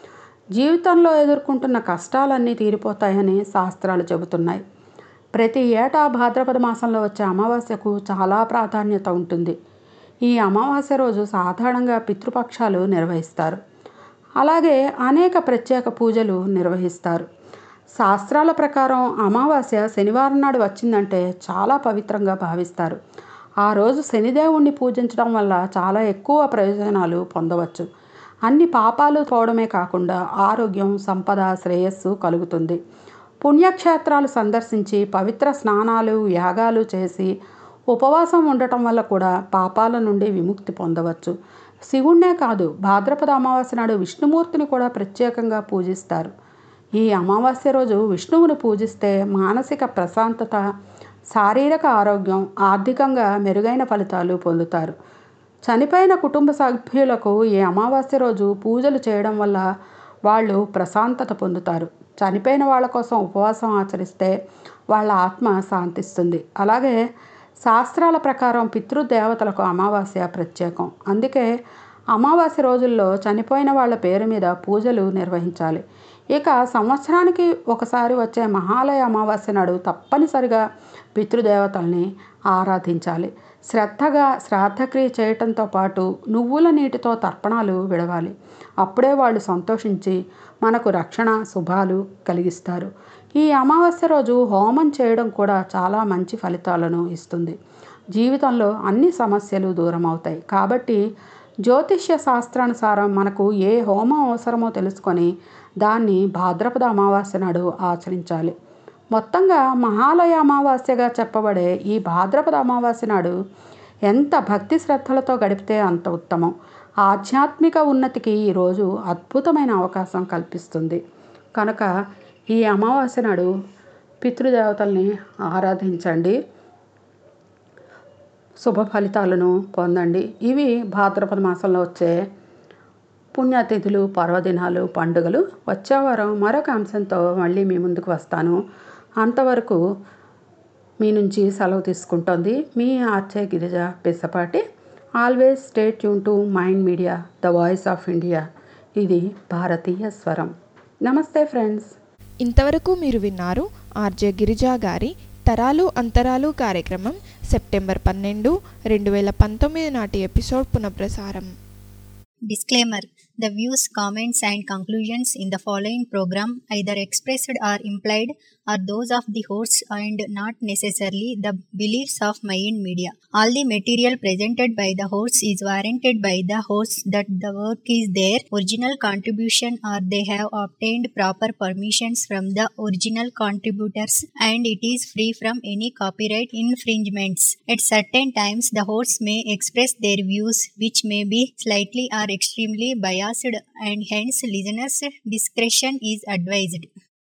జీవితంలో ఎదుర్కొంటున్న కష్టాలన్నీ తీరిపోతాయని శాస్త్రాలు చెబుతున్నాయి ప్రతి ఏటా భాద్రపద మాసంలో వచ్చే అమావాస్యకు చాలా ప్రాధాన్యత ఉంటుంది ఈ అమావాస్య రోజు సాధారణంగా పితృపక్షాలు నిర్వహిస్తారు అలాగే అనేక ప్రత్యేక పూజలు నిర్వహిస్తారు శాస్త్రాల ప్రకారం అమావాస్య శనివారం నాడు వచ్చిందంటే చాలా పవిత్రంగా భావిస్తారు ఆ రోజు శనిదేవుణ్ణి పూజించడం వల్ల చాలా ఎక్కువ ప్రయోజనాలు పొందవచ్చు అన్ని పాపాలు పోవడమే కాకుండా ఆరోగ్యం సంపద శ్రేయస్సు కలుగుతుంది పుణ్యక్షేత్రాలు సందర్శించి పవిత్ర స్నానాలు యాగాలు చేసి ఉపవాసం ఉండటం వల్ల కూడా పాపాల నుండి విముక్తి పొందవచ్చు శివుణ్ణే కాదు భాద్రపద అమావాస్య నాడు విష్ణుమూర్తిని కూడా ప్రత్యేకంగా పూజిస్తారు ఈ అమావాస్య రోజు విష్ణువుని పూజిస్తే మానసిక ప్రశాంతత శారీరక ఆరోగ్యం ఆర్థికంగా మెరుగైన ఫలితాలు పొందుతారు చనిపోయిన కుటుంబ సభ్యులకు ఈ అమావాస్య రోజు పూజలు చేయడం వల్ల వాళ్ళు ప్రశాంతత పొందుతారు చనిపోయిన వాళ్ళ కోసం ఉపవాసం ఆచరిస్తే వాళ్ళ ఆత్మ శాంతిస్తుంది అలాగే శాస్త్రాల ప్రకారం పితృదేవతలకు అమావాస్య ప్రత్యేకం అందుకే అమావాస్య రోజుల్లో చనిపోయిన వాళ్ళ పేరు మీద పూజలు నిర్వహించాలి ఇక సంవత్సరానికి ఒకసారి వచ్చే మహాలయ అమావాస్య నాడు తప్పనిసరిగా పితృదేవతల్ని ఆరాధించాలి శ్రద్ధగా శ్రాద్ధక్రియ చేయటంతో పాటు నువ్వుల నీటితో తర్పణాలు విడవాలి అప్పుడే వాళ్ళు సంతోషించి మనకు రక్షణ శుభాలు కలిగిస్తారు ఈ అమావాస్య రోజు హోమం చేయడం కూడా చాలా మంచి ఫలితాలను ఇస్తుంది జీవితంలో అన్ని సమస్యలు దూరం అవుతాయి కాబట్టి జ్యోతిష్య శాస్త్రానుసారం మనకు ఏ హోమం అవసరమో తెలుసుకొని దాన్ని భాద్రపద అమావాస్య నాడు ఆచరించాలి మొత్తంగా మహాలయ అమావాస్యగా చెప్పబడే ఈ భాద్రపద అమావాస్య నాడు ఎంత భక్తి శ్రద్ధలతో గడిపితే అంత ఉత్తమం ఆధ్యాత్మిక ఉన్నతికి ఈరోజు అద్భుతమైన అవకాశం కల్పిస్తుంది కనుక ఈ అమావాస్య నాడు పితృదేవతల్ని ఆరాధించండి శుభ ఫలితాలను పొందండి ఇవి భాద్రపద మాసంలో వచ్చే పుణ్యతిథులు పర్వదినాలు పండుగలు వచ్చే వారం మరొక అంశంతో మళ్ళీ మీ ముందుకు వస్తాను అంతవరకు మీ నుంచి సెలవు తీసుకుంటోంది మీ ఆర్చే Girija Pisapati always stay tuned to Mind Media the voice of India ఇది భారతీయ స్వరం నమస్తే ఫ్రెండ్స్ ఇంతవరకు మీరు విన్నారు ఆర్జే గిరిజా గారి తరాలు అంతరాలు కార్యక్రమం సెప్టెంబర్ పన్నెండు రెండు వేల పంతొమ్మిది నాటి ఎపిసోడ్ పునఃప్రసారం Disclaimer The views, comments, and conclusions in the following program, either expressed or implied, are those of the hosts and not necessarily the beliefs of Mayan Media. All the material presented by the hosts is warranted by the hosts that the work is their original contribution or they have obtained proper permissions from the original contributors and it is free from any copyright infringements. At certain times, the hosts may express their views which may be slightly or extremely biased and hence listeners' discretion is advised.